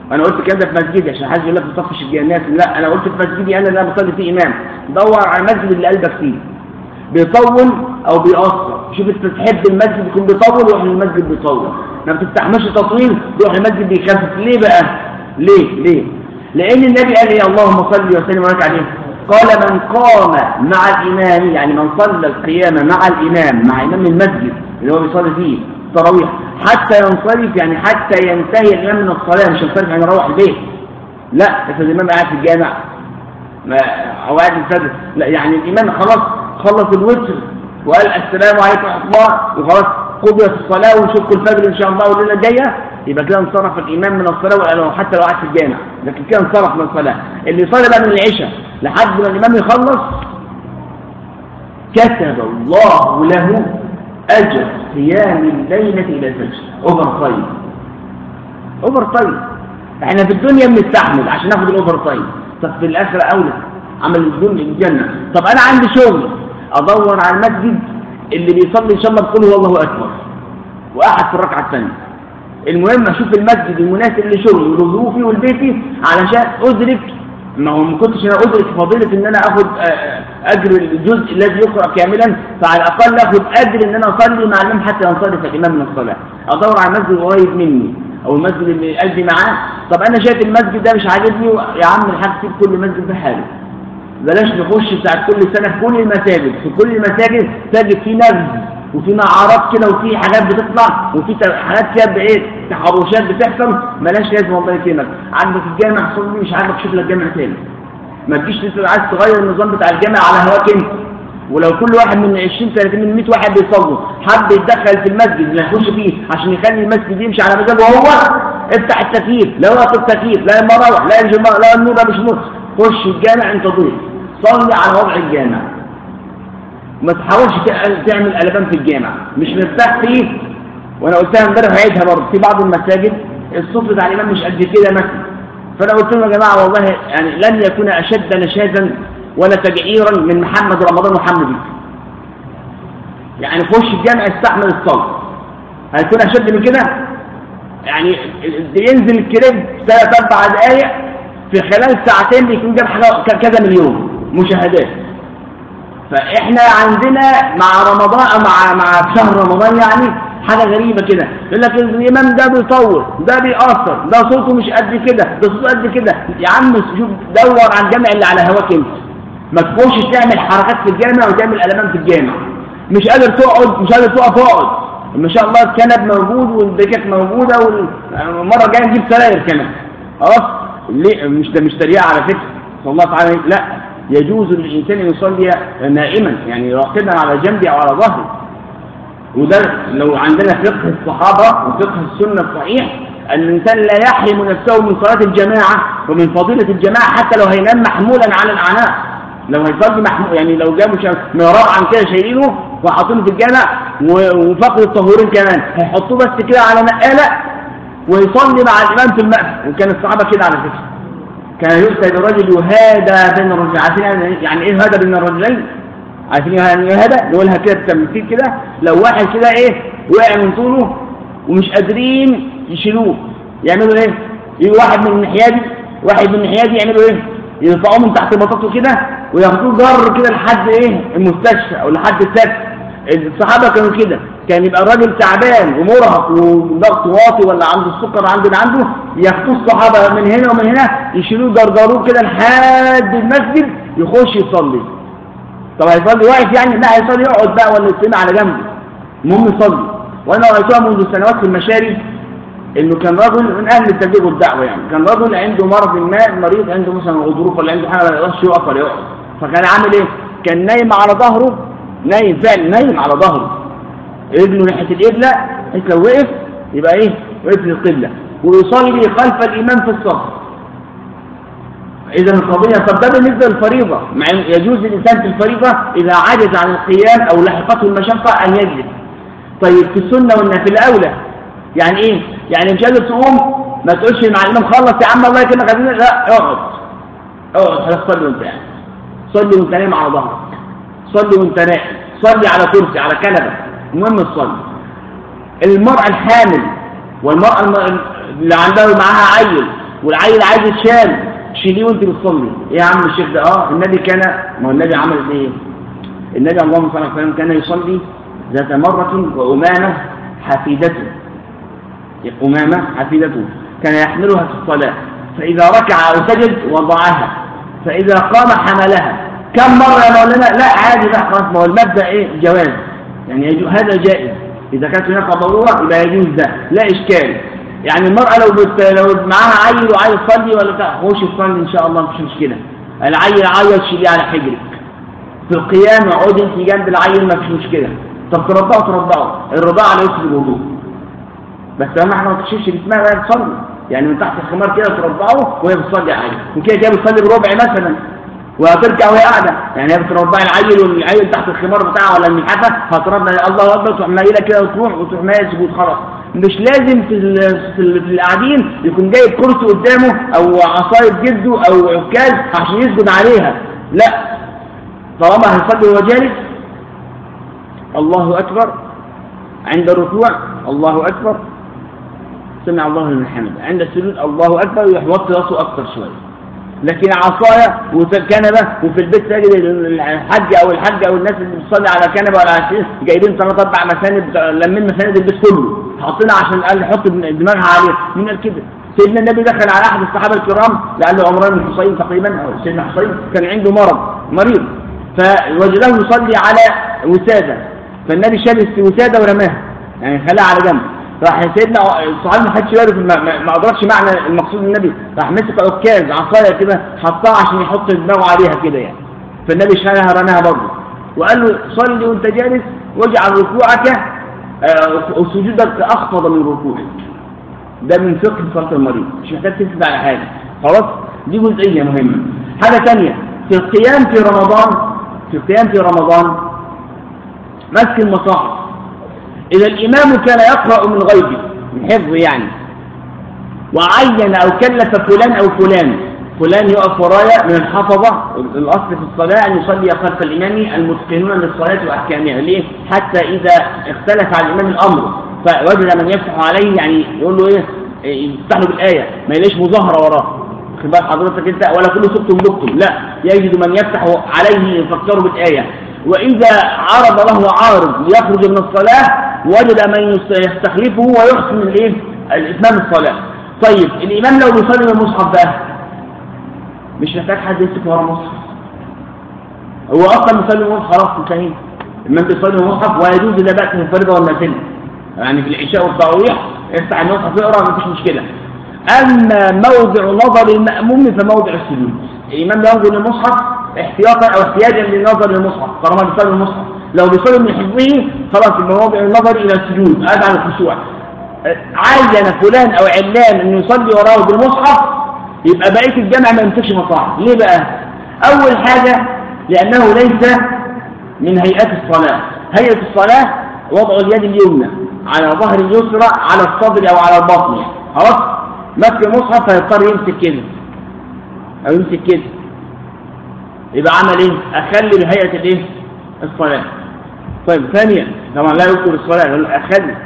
S1: انا قلت الكلام ده في مسجدي عشان حد يقول لك بتطفش الناس لا انا قلت في مسجدي انا اللي انا بصلي فيه امام دور على المسجد اللي قلبك فيه بيطول او بيقصر شوف انت تحب المسجد يكون بيطول يروح للمسجد بيطول ما بتستحملش تطويل يروح للمسجد بيخفف ليه بقى ليه ليه لان النبي قال ايه اللهم صل وسلم وبارك عليه قال من قام مع الامام يعني من صلى القيامه مع الامام مع امام المسجد اللي هو بيصلي فيه تراويح حتى ينصرف يعني حتى ينتهي الامام من الصلاه مش ينصرف يعني يروح البيت لا افرض الامام قاعد في الجامع ما او قاعد الفجر لا يعني الامام خلاص خلص الوتر وقال السلام عليكم ورحمه الله وخلاص قضيت الصلاه ونشوفكم الفجر ان شاء الله والليله الجايه يبقى كده انصرف الامام من الصلاه حتى لو قعد في الجامع لكن كده انصرف من الصلاه اللي يصلي بقى من العشاء لحد ما الامام يخلص كتب الله له اجر قيام الليله الى الفجر اوفر تايم اوفر تايم احنا في الدنيا بنستحمل عشان ناخد الاوفر تايم طب في الاخره اولى عمل الدنيا الجنه طب انا عندي شغل ادور على المسجد اللي بيصلي ان شاء الله بقول هو الله اكبر واحد في الركعه الثانيه المهم اشوف المسجد المناسب لشغلي وظروفي والبيتي علشان ادرك ما هو ما كنتش انا ادرك فضيله ان انا اخد اجر الجزء الذي يقرا كاملا فعلى الاقل اخد اجر ان انا اصلي مع الامام حتى ينصرف الامام من الصلاه ادور على المسجد قريب مني او المسجد اللي قلبي معاه طب انا شايف المسجد ده مش عاجبني يا عم الحاج سيب كل مسجد بحاله بلاش نخش بتاعت كل سنه في كل المساجد في كل المساجد تجد في نبذ وفي نعرات كده وفي حاجات بتطلع وفي حاجات فيها بايه تحرشات بتحصل ملاش لازمه الله يكرمك عندك الجامع صلي مش عاجبك شوف لك جامع تاني ما تجيش انت عايز تغير النظام بتاع الجامع على هواك انت ولو كل واحد من 20 30 من 100 واحد بيصلوا حب يتدخل في المسجد اللي هيخش فيه عشان يخلي المسجد يمشي على مزاجه هو افتح التكييف لا وقت التكييف لا المراوح لا الجماعة لا النور مش نور خش الجامع انت ضيف صلي على وضع الجامع ما تحاولش تعمل قلبان في الجامع مش مرتاح فيه وانا قلتها امبارح هعيدها برضه في بعض المساجد الصوت بتاع الامام مش قد كده مثلا فانا قلت لهم يا جماعه والله يعني لن يكون اشد نشادا ولا تجعيرا من محمد رمضان محمد يعني خش الجامع استحمل الصلاه هيكون اشد من كده يعني بينزل الكليب ثلاث اربع دقائق في خلال ساعتين بيكون جاب حاجه كذا مليون مشاهدات فاحنا عندنا مع رمضان مع مع شهر رمضان يعني حاجه غريبه كده يقول لك الامام ده بيطول ده بيأثر ده صوته مش قد كده ده صوته قد كده يا عم شوف دور على الجامع اللي على هواك انت ما تخش تعمل حركات في الجامع وتعمل قلبان في الجامع مش قادر تقعد مش قادر تقف اقعد ما شاء الله الكنب موجود والدكك موجوده والمره الجايه نجيب سراير كمان خلاص ليه مش ده مش تريقه على فكره صلى الله تعالى لا يجوز للإنسان أن يصلي نائما يعني راقدا على جنبه أو على ظهره وده لو عندنا فقه الصحابة وفقه السنة الصحيح أن الإنسان لا يحرم نفسه من صلاة الجماعة ومن فضيلة الجماعة حتى لو هينام محمولا على الأعناق لو هيصلي محمول يعني لو جابوا مهراب عن كده شايلينه وحاطينه في الجامع وفقد الطهورين كمان هيحطوه بس كده على نقالة ويصلي مع الإمام في المأسى وكان الصحابة كده على فكرة كان يؤتى برجل يهادى بين الرجلين عارفين يعني ايه هذا بين الرجلين عارفين يعني ايه هذا نقولها كده بتمثيل كده لو واحد كده ايه وقع من طوله ومش قادرين يشيلوه يعملوا ايه يجي واحد من الناحيه دي واحد من الناحيه دي يعملوا ايه يرفعوه من تحت بطاطه كده وياخدوه جر كده لحد ايه المستشفى او لحد السكن الصحابه كانوا كده كان يبقى الراجل تعبان ومرهق وضغط واطي ولا عنده السكر عنده اللي عنده ياخدوه الصحابه من هنا ومن هنا يشيلوه جرجروه كده لحد المسجد يخش يصلي طب هيصلي واقف يعني لا هيصلي يقعد بقى ولا يستمع على جنبه المهم يصلي وانا رايتها منذ سنوات في المشاري انه كان رجل من اهل التبليغ والدعوه يعني كان رجل عنده مرض ما مريض عنده مثلا غضروف ولا عنده حاجه ما يقدرش يقف ولا يقعد فكان عامل ايه؟ كان نايم على ظهره نايم فعلا نايم على ظهره رجله ناحيه القبله بحيث لو وقف يبقى ايه؟ وقف للقبله ويصلي خلف الامام في الصف اذا القضيه طب ده بالنسبه للفريضه مع يجوز للانسان في الفريضه اذا عجز عن القيام او لحقته المشقه ان يجلس طيب في السنه والنافله اولى يعني ايه؟ يعني مش قادر تقوم ما تقولش مع الامام خلص يا عم الله يكرمك عايزين لا اقعد اقعد خلاص صلي وانت قاعد صلي وانت نايم على ظهرك صلي وانت نايم صلي على كرسي على كنبه المهم تصلي المرأة الحامل والمرأة اللي عندها معاها عيل والعيل عايز يتشال شيليه وانت بتصلي ايه يا عم الشيخ ده اه النبي كان ما هو النبي عمل ايه النبي اللهم صل على وسلم كان يصلي ذات مرة وأمامة حفيدته أمامة حفيدته كان يحملها في الصلاة فإذا ركع أو سجد وضعها فإذا قام حملها كم مرة يا مولانا لا عادي لا خلاص ما هو المبدأ إيه جواز يعني هذا جائز إذا كانت هناك ضرورة يبقى يجوز ده لا إشكال يعني المرأة لو بت... لو معاها عيل وعايز تصلي ولا بتاع خش تصلي إن شاء الله مفيش مشكلة العيل عيط شيليه على حجرك في القيام اقعدي انت جنب العيل مفيش مشكلة طب ترضعه ترضعه الرضاعة لا يفسد الوضوء بس اهم حاجه ما تكشفش جسمها وهي بتصلي يعني من تحت الخمار كده ترضعه وهي بتصلي عادي وكده كده بتصلي بربع مثلا وهترجع وهي قاعده يعني هي بترضعي العيل والعيل تحت الخمار بتاعها ولا الملحفه هترضع الله اكبر تروح مايله كده وتروح وتروح مايل سجود خلاص مش لازم في في القاعدين يكون جايب كرسي قدامه او عصايه جده او عكاز عشان يسجد عليها لا طالما هيصلي وهو جالس الله اكبر عند الركوع الله اكبر سمع الله لمن حمد عند السجود الله أكبر ويحوط راسه أكثر شوية لكن عصاية وكنبة وفي البيت تجد الحج أو الحج أو الناس اللي بتصلي على كنبة ولا على شيء جايبين ثلاث أربع مساند لمين مساند البيت كله حاطينها عشان قال يحط دماغها عليه مين قال كده سيدنا النبي دخل على أحد الصحابة الكرام لعله عمران بن حصين تقريبا أو سيدنا حصين كان عنده مرض مريض فوجده يصلي على وسادة فالنبي شال الوسادة ورماها يعني خلاها على جنب راح سيدنا الصحابي ما خدش باله ما ادركش معنى المقصود من النبي راح مسك عكاز عصايه كده حطها عشان يحط دماغه عليها كده يعني فالنبي شالها رماها برضه وقال له صلي وانت جالس واجعل ركوعك آه، وسجودك اخفض من ركوعك ده من فقه صلاه المريض مش محتاج تسمع على حاجه خلاص دي جزئيه مهمه حاجه ثانيه في القيام في رمضان في القيام في رمضان مسك المصاحف إذا الإمام كان يقرأ من غيبه من حفظه يعني وعين أو كلف فلان أو فلان فلان يقف ورايا من الحفظة الأصل في الصلاة أن يصلي خلف الإمام المتقنون للصلاة وأحكامها ليه؟ حتى إذا اختلف على الإمام الأمر فوجد من يفتح عليه يعني يقول له إيه يفتح له بالآية ما يلاقيش مظاهرة وراه خبال حضرتك انت ولا كله سكتم بكتم لا يجد من يفتح عليه يفكره بالآية وإذا عرض له عارض يخرج من الصلاة وجد من يستخلفه ويحسن الايه الاتمام الصلاه طيب الامام لو بيصلي بالمصحف بقى مش محتاج حد يمسك ورا المصحف هو اصلا بيصلي بالمصحف خلاص انتهينا الامام بيصلي بالمصحف ويجوز ده بقى في الفريضه والنافله يعني في العشاء والتراويح افتح المصحف اقرا مفيش مشكله اما موضع نظر الماموم فموضع السجود الامام ينظر للمصحف احتياطا او احتياجا للنظر للمصحف طالما بيصلي بالمصحف لو بيصلي من حفظه خلاص المواضع النظر الى السجود هذا على الخشوع عين فلان او علان انه يصلي وراه بالمصحف يبقى بقيه الجامع ما يمسكش مصاحف ليه بقى اول حاجه لانه ليس من هيئات الصلاه هيئه الصلاه وضع اليد اليمنى على ظهر اليسرى على الصدر او على البطن خلاص مسك المصحف هيضطر يمسك كده او يمسك كده يبقى عمل ايه اخلي بهيئه الايه الصلاه طيب ثانيا طبعا لا يذكر الصلاة أخذ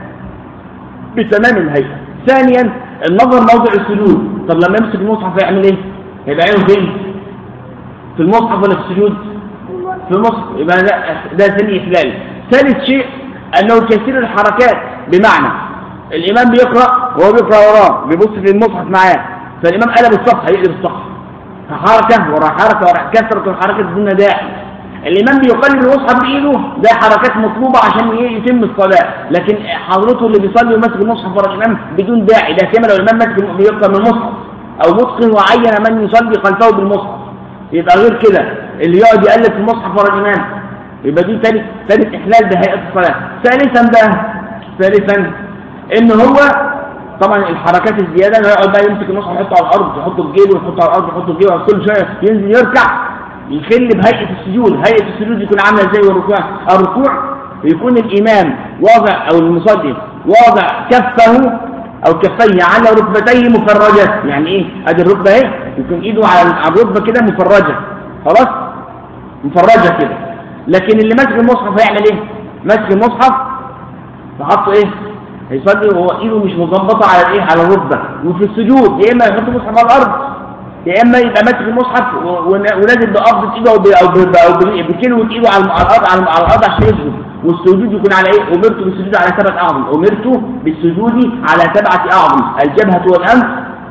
S1: بتمام الهيئة ثانيا النظر موضع السجود طب لما يمسك المصحف يعمل ايه هيبقى عينه فين في المصحف ولا في السجود في المصحف يبقى ده, ده ثاني إخلال ثالث شيء أنه كثير الحركات بمعنى الإمام بيقرأ وهو بيقرأ وراه بيبص في المصحف معاه فالإمام قلب الصفحة يقلب الصفحة حركة ورا حركة ورا كثرة الحركات دون داعي الإمام بيقلب المصحف بإيده ده حركات مطلوبة عشان يتم الصلاة لكن حضرته اللي بيصلي وماسك المصحف ورا الإمام بدون داعي ده كما لو الإمام ماسك بيقرأ من المصحف أو متقن وعين من يصلي خلفه بالمصحف يبقى غير كده اللي يقعد يقلب في المصحف ورا الإمام يبقى دي ثالث ثالث إحلال بهيئة الصلاة ثالثا بقى ثالثا إن هو طبعا الحركات الزيادة انه يقعد بقى يمسك المصحف يحطه على الأرض يحطه في جيبه ويحطه على الأرض يحطه في جيبه كل شوية ينزل يركع يخل بهيئة السجود هيئة السجود يكون عاملة ازاي والركوع الركوع يكون الإمام واضع أو المصلي واضع كفه أو كفيه على ركبتيه مفرجة يعني إيه أدي الركبة إيه يكون إيده على الركبة كده مفرجة خلاص مفرجة كده لكن اللي ماسك المصحف هيعمل إيه ماسك المصحف فحطه إيه هيصلي وهو ايده مش مظبطه على الايه على الركبه وفي السجود يا اما يحط المصحف على الارض يا اما يبقى ماسك المصحف ونازل بقبضه ايده او او بكلوه ايده على الارض على الارض عشان يسجد والسجود يكون على ايه امرت بالسجود على سبعه اعظم امرت بالسجود على سبعه اعظم الجبهه والانف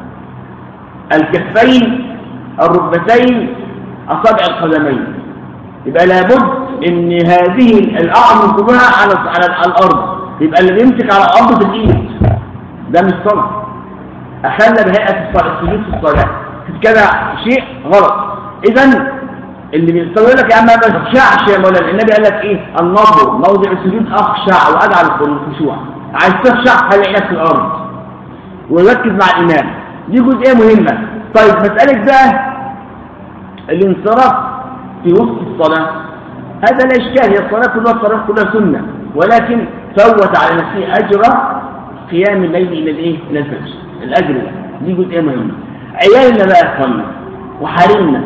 S1: الكفين الركبتين اصابع القدمين يبقى لابد ان هذه الاعظم كلها على على الارض يبقى اللي بيمسك على قبضه الايد ده مش صلاه اخلى بهيئه الصلاه السجود في الصلاه كده شيء غلط اذا اللي بيصلي لك يا عم ما تخشعش يا مولانا النبي قال لك ايه النظر موضع السجود اخشع واجعل الخشوع عايز تخشع خلي عينك في الارض وركز مع الامام دي جزئيه مهمه طيب مساله بقى الانصراف في وسط الصلاه هذا لا اشكال هي الصلاه كلها الصلاه كلها سنه ولكن فوت على نفسه اجر قيام الليل الى الايه الى الفجر الاجر دي جزئيه مهمه عيالنا بقى يا اخوانا وحريمنا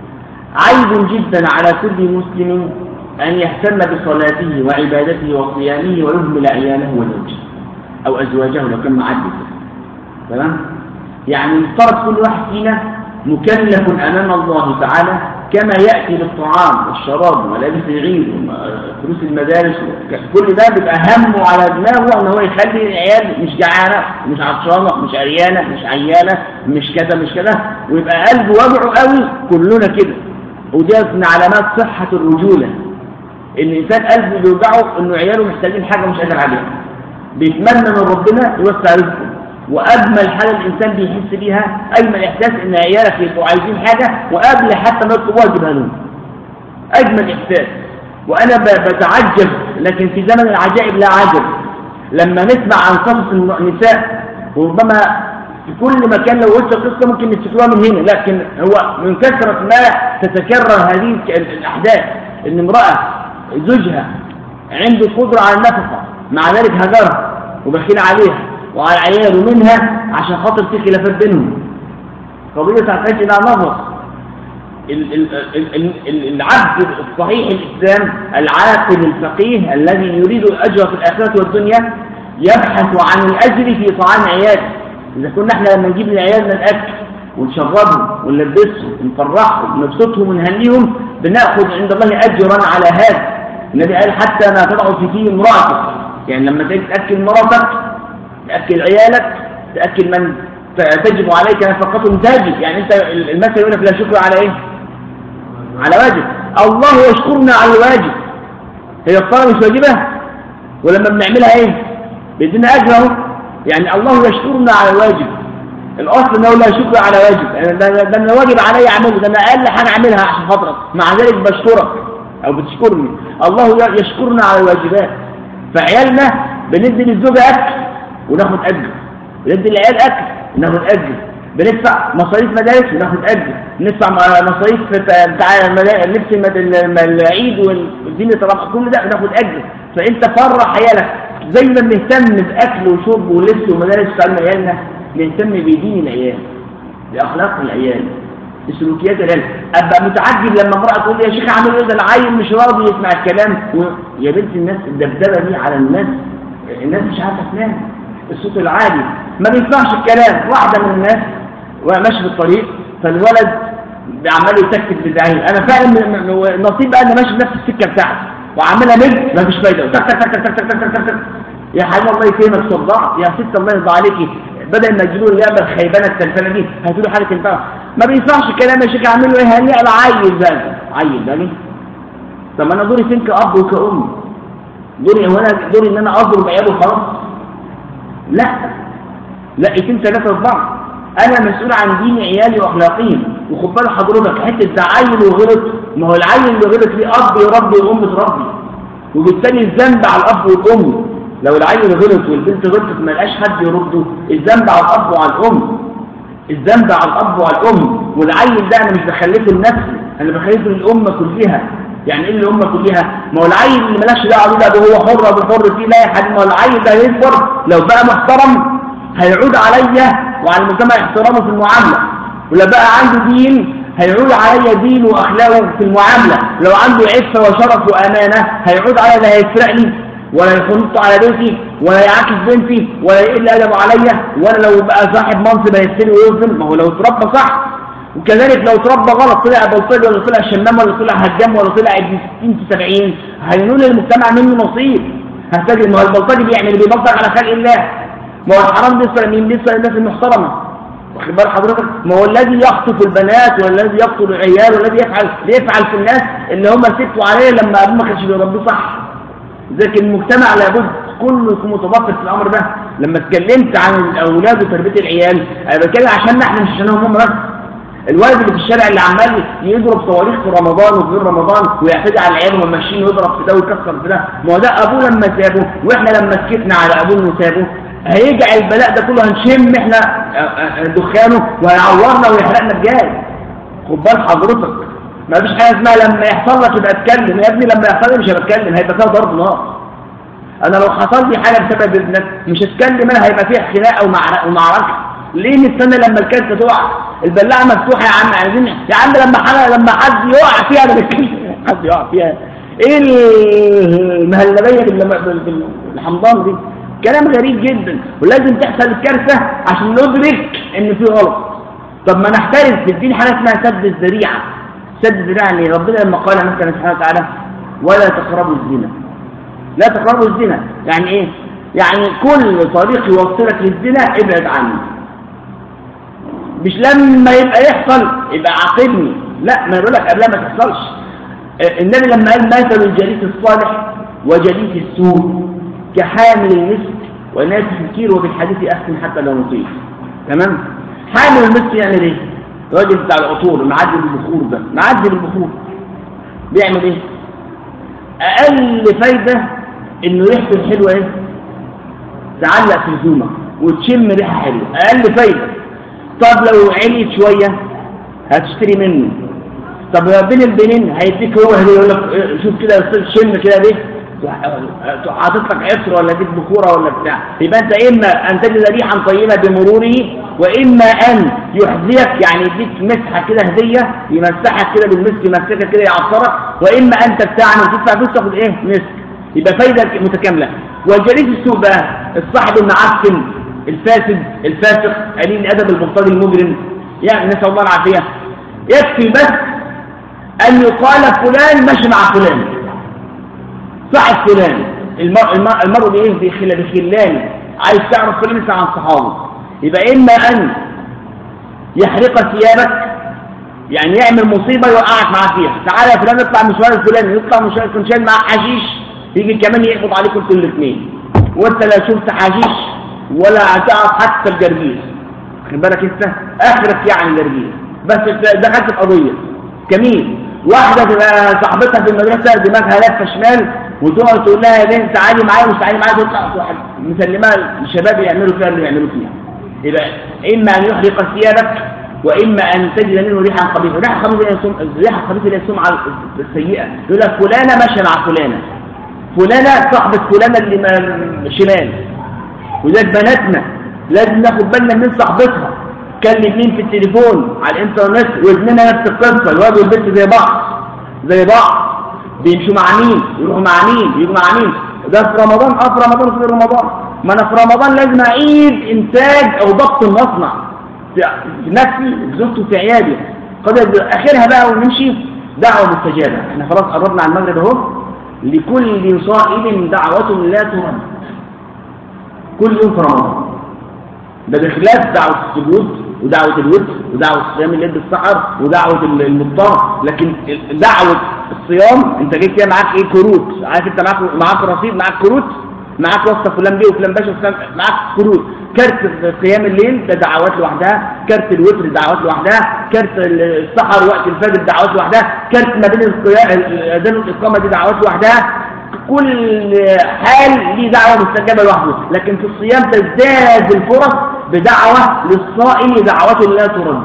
S1: عيب جدا على كل مسلم أن يهتم بصلاته وعبادته وصيامه ويهمل عياله وزوجه أو أزواجه لو كان معدد تمام يعني يفترض كل واحد فينا مكلف أمام الله تعالى كما يأتي بالطعام والشراب وملابس العيد وفلوس المدارس كل ده بيبقى همه على دماغه ان هو يخلي العيال مش جعانه مش عطشانه مش عريانه مش عيانه مش كذا مش كذا ويبقى قلبه وجعه قوي كلنا كده ودي من علامات صحة الرجولة ان الانسان قلبه بيوجعه انه عياله محتاجين حاجة مش قادر عليها بيتمنى من ربنا يوسع رزقه واجمل حاجه الانسان بيحس بيها اجمل احساس ان عيالك يبقوا عايزين حاجه وقبل حتى ما يطلبوها تجيبها لهم اجمل احساس وانا بتعجب لكن في زمن العجائب لا عجب لما نسمع عن قصص النساء وربما في كل مكان لو قلت قصة ممكن نفتكروها من هنا لكن هو من كثرة ما تتكرر هذه الأحداث إن امرأة زوجها عنده قدرة على النفقة مع ذلك هجرها وبخيل عليها وعلى عياله منها عشان خاطر في خلافات بينهم قضية تحتاج إلى نظر العبد الصحيح الإسلام العاقل الفقيه الذي يريد الأجر في الآخرة والدنيا يبحث عن الأجر في طعام عياله إذا كنا احنا لما نجيب لعيالنا الأكل ونشربهم ونلبسهم ونفرحهم ونبسطهم ونهنيهم بناخذ عند الله أجرا على هذا النبي قال حتى ما تضع في فيه امرأتك يعني لما تيجي تأكل مراتك تأكل عيالك تأكل من تجب عليك نفقتهم تجب يعني انت المثل يقول لك لا شكر على ايه على واجب الله يشكرنا على الواجب هي الصلاة مش واجبة ولما بنعملها ايه بيدينا اجره يعني الله يشكرنا على الواجب الاصل انه لا شكر على واجب يعني ده, ده انا واجب علي اعمله ده انا اقل حاجه اعملها عشان خاطرك مع ذلك بشكرك او بتشكرني الله يشكرنا على الواجبات فعيالنا بندي للزوجه اكل وناخد اجر بندي للعيال اكل وناخد اجر بندفع مصاريف مدارس وناخد اجر ندفع مصاريف بتاع لبس العيد والزينه كل ده بناخد اجر فانت فرح عيالك زي ما بنهتم باكل وشرب ولبس ومدارس بتاع عيالنا نهتم بدين العيال باخلاق العيال بسلوكيات العيال ابقى متعجب لما امراه تقول لي يا شيخ اعمل ايه ده العيل مش راضي يسمع الكلام و... يا بنت الناس الدبدبه دي على الناس الناس مش عارفه تنام الصوت العالي ما بيسمعش الكلام واحده من الناس وماشي في الطريق فالولد عمال يتكتك بالدعايه انا فعلا نصيب بقى انا ماشي في نفس السكه بتاعتي وعاملها مد ما فيش فايده تك تك تك تك تك تك تك يا حبيبي الله يكرمك صداع يا ست الله يرضى عليكي بدل ما يجيبوا له اللعبه الخيبانه التلفانه دي هاتوا له حاجه تنفع ما بينفعش الكلام يا شيخ اعمل له ايه هنيئ عيل بقى عيل بقى طب انا دوري فين كاب وكأم دوري هو انا دوري ان انا اضرب عياله خلاص لا لا اتنين ثلاثه اربعه انا مسؤول عن دين عيالي واخلاقهم وخد بال حضرتك حته ده عيل وغلط ما هو العيل اللي غلط ليه اب يربي وام تربي وبالتالي الذنب على الاب والام لو العيل غلط والبنت غلطت ما لقاش حد يرده الذنب على الاب وعلى الام الذنب على الاب وعلى الام والعيل ده انا مش بخلفه لنفسي انا بخلفه للامه كلها يعني ايه الامه كلها ما هو العيل اللي ملاش دعوه بيه ده هو حر ابو حر فيه لا يا حبيبي ما هو العيل ده هيكبر لو بقى محترم هيعود عليا وعلى المجتمع احترامه في المعامله ولو بقى عنده دين هيعود علي دين واخلاقه في المعامله لو عنده عفه وشرف وامانه هيعود علي ده هيسرقني ولا يخنط على بيتي ولا يعاكس بنتي ولا يقل ادبه عليا ولا لو بقى صاحب منصب هيستلي ويوزن ما هو لو اتربى صح وكذلك لو اتربى غلط طلع بلطجي ولا طلع شمام ولا طلع هجام ولا طلع ابن 60 في 70 هينول المجتمع منه نصيب هتجد ما هو البلطجي بيعمل اللي بيبلطج على خلق الله ما هو الحرام لسه مين لسه الناس المحترمه واخد بال حضرتك ما هو الذي يخطف البنات والذي يقتل العيال والذي يفعل بيفعل في الناس اللي هم سكتوا عليه لما ابوه ما كانش بيربيه صح ذلك المجتمع لابد كله يكون متبطل في الامر ده لما اتكلمت عن الاولاد وتربيه العيال انا بتكلم عشان احنا مش عشانهم هم بس الوالد اللي في الشارع اللي عمال يضرب صواريخ في رمضان وفي غير رمضان ويعتدي على العيال وهم ماشيين يضرب في ده ويكسر في ده ما هو ده ابوه لما سابه واحنا لما سكتنا على ابوه وسابه هيجعل البلاء ده كله هنشم احنا دخانه وهيعورنا ويحرقنا بجاز خد بال حضرتك ما فيش حاجه اسمها لما يحصل لك يبقى اتكلم يا ابني لما يحصل لي مش هبتكلم هيبقى فيها ضرب نار انا لو حصل لي حاجه بسبب ابنك مش هتكلم انا هيبقى فيها خناقه ومعركه ليه نستنى لما الكارثه تقع البلاعه مفتوحه يا عم عايزين يا عم لما حد لما حد يقع فيها انا بتكلم حد يقع فيها ايه المهلبيه بالحمضان دي كلام غريب جدا ولازم تحصل الكارثه عشان ندرك ان في غلط طب ما نحترز في الدين حاجه اسمها سد الذريعه سد الذريعه يعني ربنا لما قال مثلا سبحانه وتعالى ولا تقربوا الزنا لا تقربوا الزنا يعني ايه يعني كل طريق يوصلك للزنا ابعد عنه مش لما يبقى يحصل يبقى عاقبني لا ما يقول لك قبلها ما تحصلش النبي لما قال مثل الجليس الصالح وجليس السوء كحامل المسك وناس الكير وبالحديث أحسن حتى لو نطيق تمام حامل المسك يعمل ايه الراجل بتاع العطور معدل البخور ده معدل البخور بيعمل ايه اقل فايده انه ريحته الحلوه ايه تعلق في هدومك وتشم ريحه حلوه اقل فايده طب لو عليت شويه هتشتري منه طب بين البنين هيديك هو هديه يقول لك شوف كده شم كده ليه حاطط لك عطر ولا ديك بخوره ولا بتاع يبقى انت اما ان تجد ريحا طيبه بمروره واما ان يحذيك يعني يديك مسحه كده هديه يمسحك كده بالمسك يمسكك كده يعصرك واما ان تستعمل وتدفع فلوس تاخد ايه مسك يبقى فايده متكامله والجليس السوء بقى الصاحب المعفن الفاسد الفاسق قليل الادب البلطجي المجرم يعني نسال الله العافيه يكفي بس ان يقال فلان ماشي مع فلان صاحب فلان المرء المرء بايه بخل بخلان عايز تعرف كل مثل عن صحابه يبقى اما ان يحرق ثيابك يعني يعمل مصيبه يوقعك معاه فيها تعالى يا فلان اطلع مشوار الفلاني يطلع مشوار يكون شايل معاه حشيش يجي كمان يقبض عليكم انتوا الاثنين وانت لا شفت حشيش ولا هتعرف حتى الجرجير خد بالك انت اخرك يعني الجرجير بس دخلت في قضيه كمين واحده تبقى صاحبتها في المدرسه دماغها لفه شمال وتقعد تقول لها يا بنت تعالي معايا مش تعالي معايا تطلع تروح مسلمها الشباب يعملوا فيها اللي يعملوا فيها يبقى اما ان يحرق ثيابك واما ان تجد منه ريحا خبيثه ريحه خبيثه ريحه خبيثه اللي هي السمعه السيئه يقول لك فلانه ماشيه مع فلانه فلانه صاحبه فلانه اللي شمال وذلك بناتنا لازم ناخد بالنا من صاحبتها كلم مين في التليفون على الانترنت واثنين نفس القصه الواد والبنت زي بعض زي بعض بيمشوا مع مين يروحوا مع مين يجوا مع مين ده في رمضان اه في رمضان في رمضان ما انا في رمضان لازم اعيد انتاج او ضبط المصنع في نفسي في زوجتي في عيالي قد اخرها بقى ونمشي دعوه مستجابه احنا خلاص قربنا على المغرب اهو لكل صائم دعوه لا ترد كل يوم في رمضان ده بخلاف دعوه السجود ودعوة الورد ودعوة صيام الليل بالسحر ودعوة المضطر لكن دعوة الصيام انت جيت فيها معاك ايه كروت عارف انت معاك معاك رصيد معاك كروت معاك وصفه فلان بيه وفلان باشا وفلان معاك كروت كارت قيام الليل ده دعوات لوحدها كارت الوتر دعوات لوحدها كارت السحر وقت الفجر دعوات لوحدها كارت ما بين اذان الاقامه دي دعوات لوحدها كل حال ليه دعوة مستجابة لوحده لكن في الصيام تزداد الفرص بدعوة للصائم دعوة لا ترد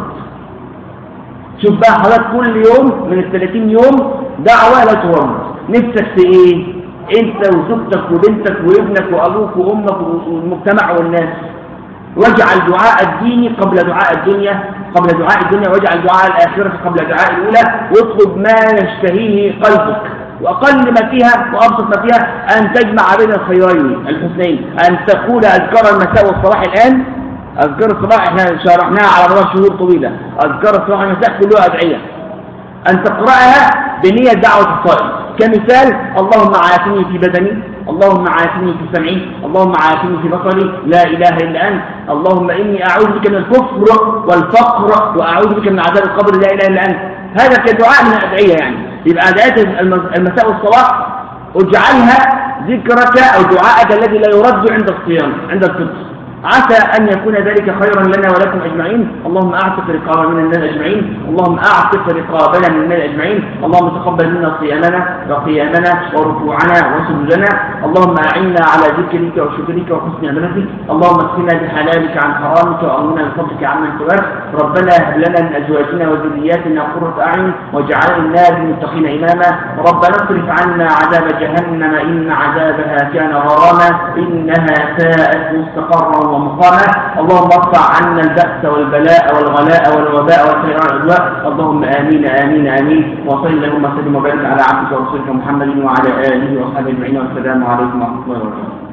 S1: شوف بقى حضرتك كل يوم من الثلاثين يوم دعوة لا ترد نفسك في ايه انت وزوجتك وبنتك وابنك وابوك وامك والمجتمع والناس واجعل دعاء الدين قبل دعاء الدنيا قبل دعاء الدنيا واجعل دعاء الآخرة قبل دعاء الأولى واطلب ما يشتهيه قلبك وأقل ما فيها وأبسط ما فيها أن تجمع بين الخيرين الحسنين أن تقول أذكار المساء والصباح الآن أذكار الصباح احنا شرحناها على مدار شهور طويلة أذكار الصباح والمساء كلها أدعية أن تقرأها بنية دعوة الصائم كمثال اللهم عافني في بدني اللهم عافني في سمعي اللهم عافني في بصري لا إله إلا أنت اللهم إني أعوذ بك من الكفر والفقر وأعوذ بك من عذاب القبر لا إله إلا أنت هذا كدعاء من الأدعية يعني يبقى أدعية المساء والصباح اجعلها ذكرك أو دعاءك الذي لا يرد عند الصيام عند الفطر عسى أن يكون ذلك خيرا لنا ولكم أجمعين اللهم أعتق رقابنا من الناس أجمعين اللهم أعتق رقابنا من الناس أجمعين اللهم تقبل منا صيامنا وقيامنا وركوعنا وسجودنا اللهم أعنا على ذكرك وشكرك وحسن عبادتك اللهم اكفنا بحلالك عن حرامك وأمنا بفضلك عمن سواك ربنا هب لنا من أزواجنا وذرياتنا قرة أعين واجعلنا للمتقين إماما ربنا اصرف عنا عذاب جهنم إن عذابها كان غراما إنها ساءت مستقرا ومقامة اللهم ارفع عنا البأس والبلاء والغلاء والوباء والخيران والعدواء اللهم آمين آمين آمين وصل اللهم وسلم وبارك على عبدك ورسولك محمد وعلى آله وصحبه أجمعين والسلام عليكم ورحمة الله وبركاته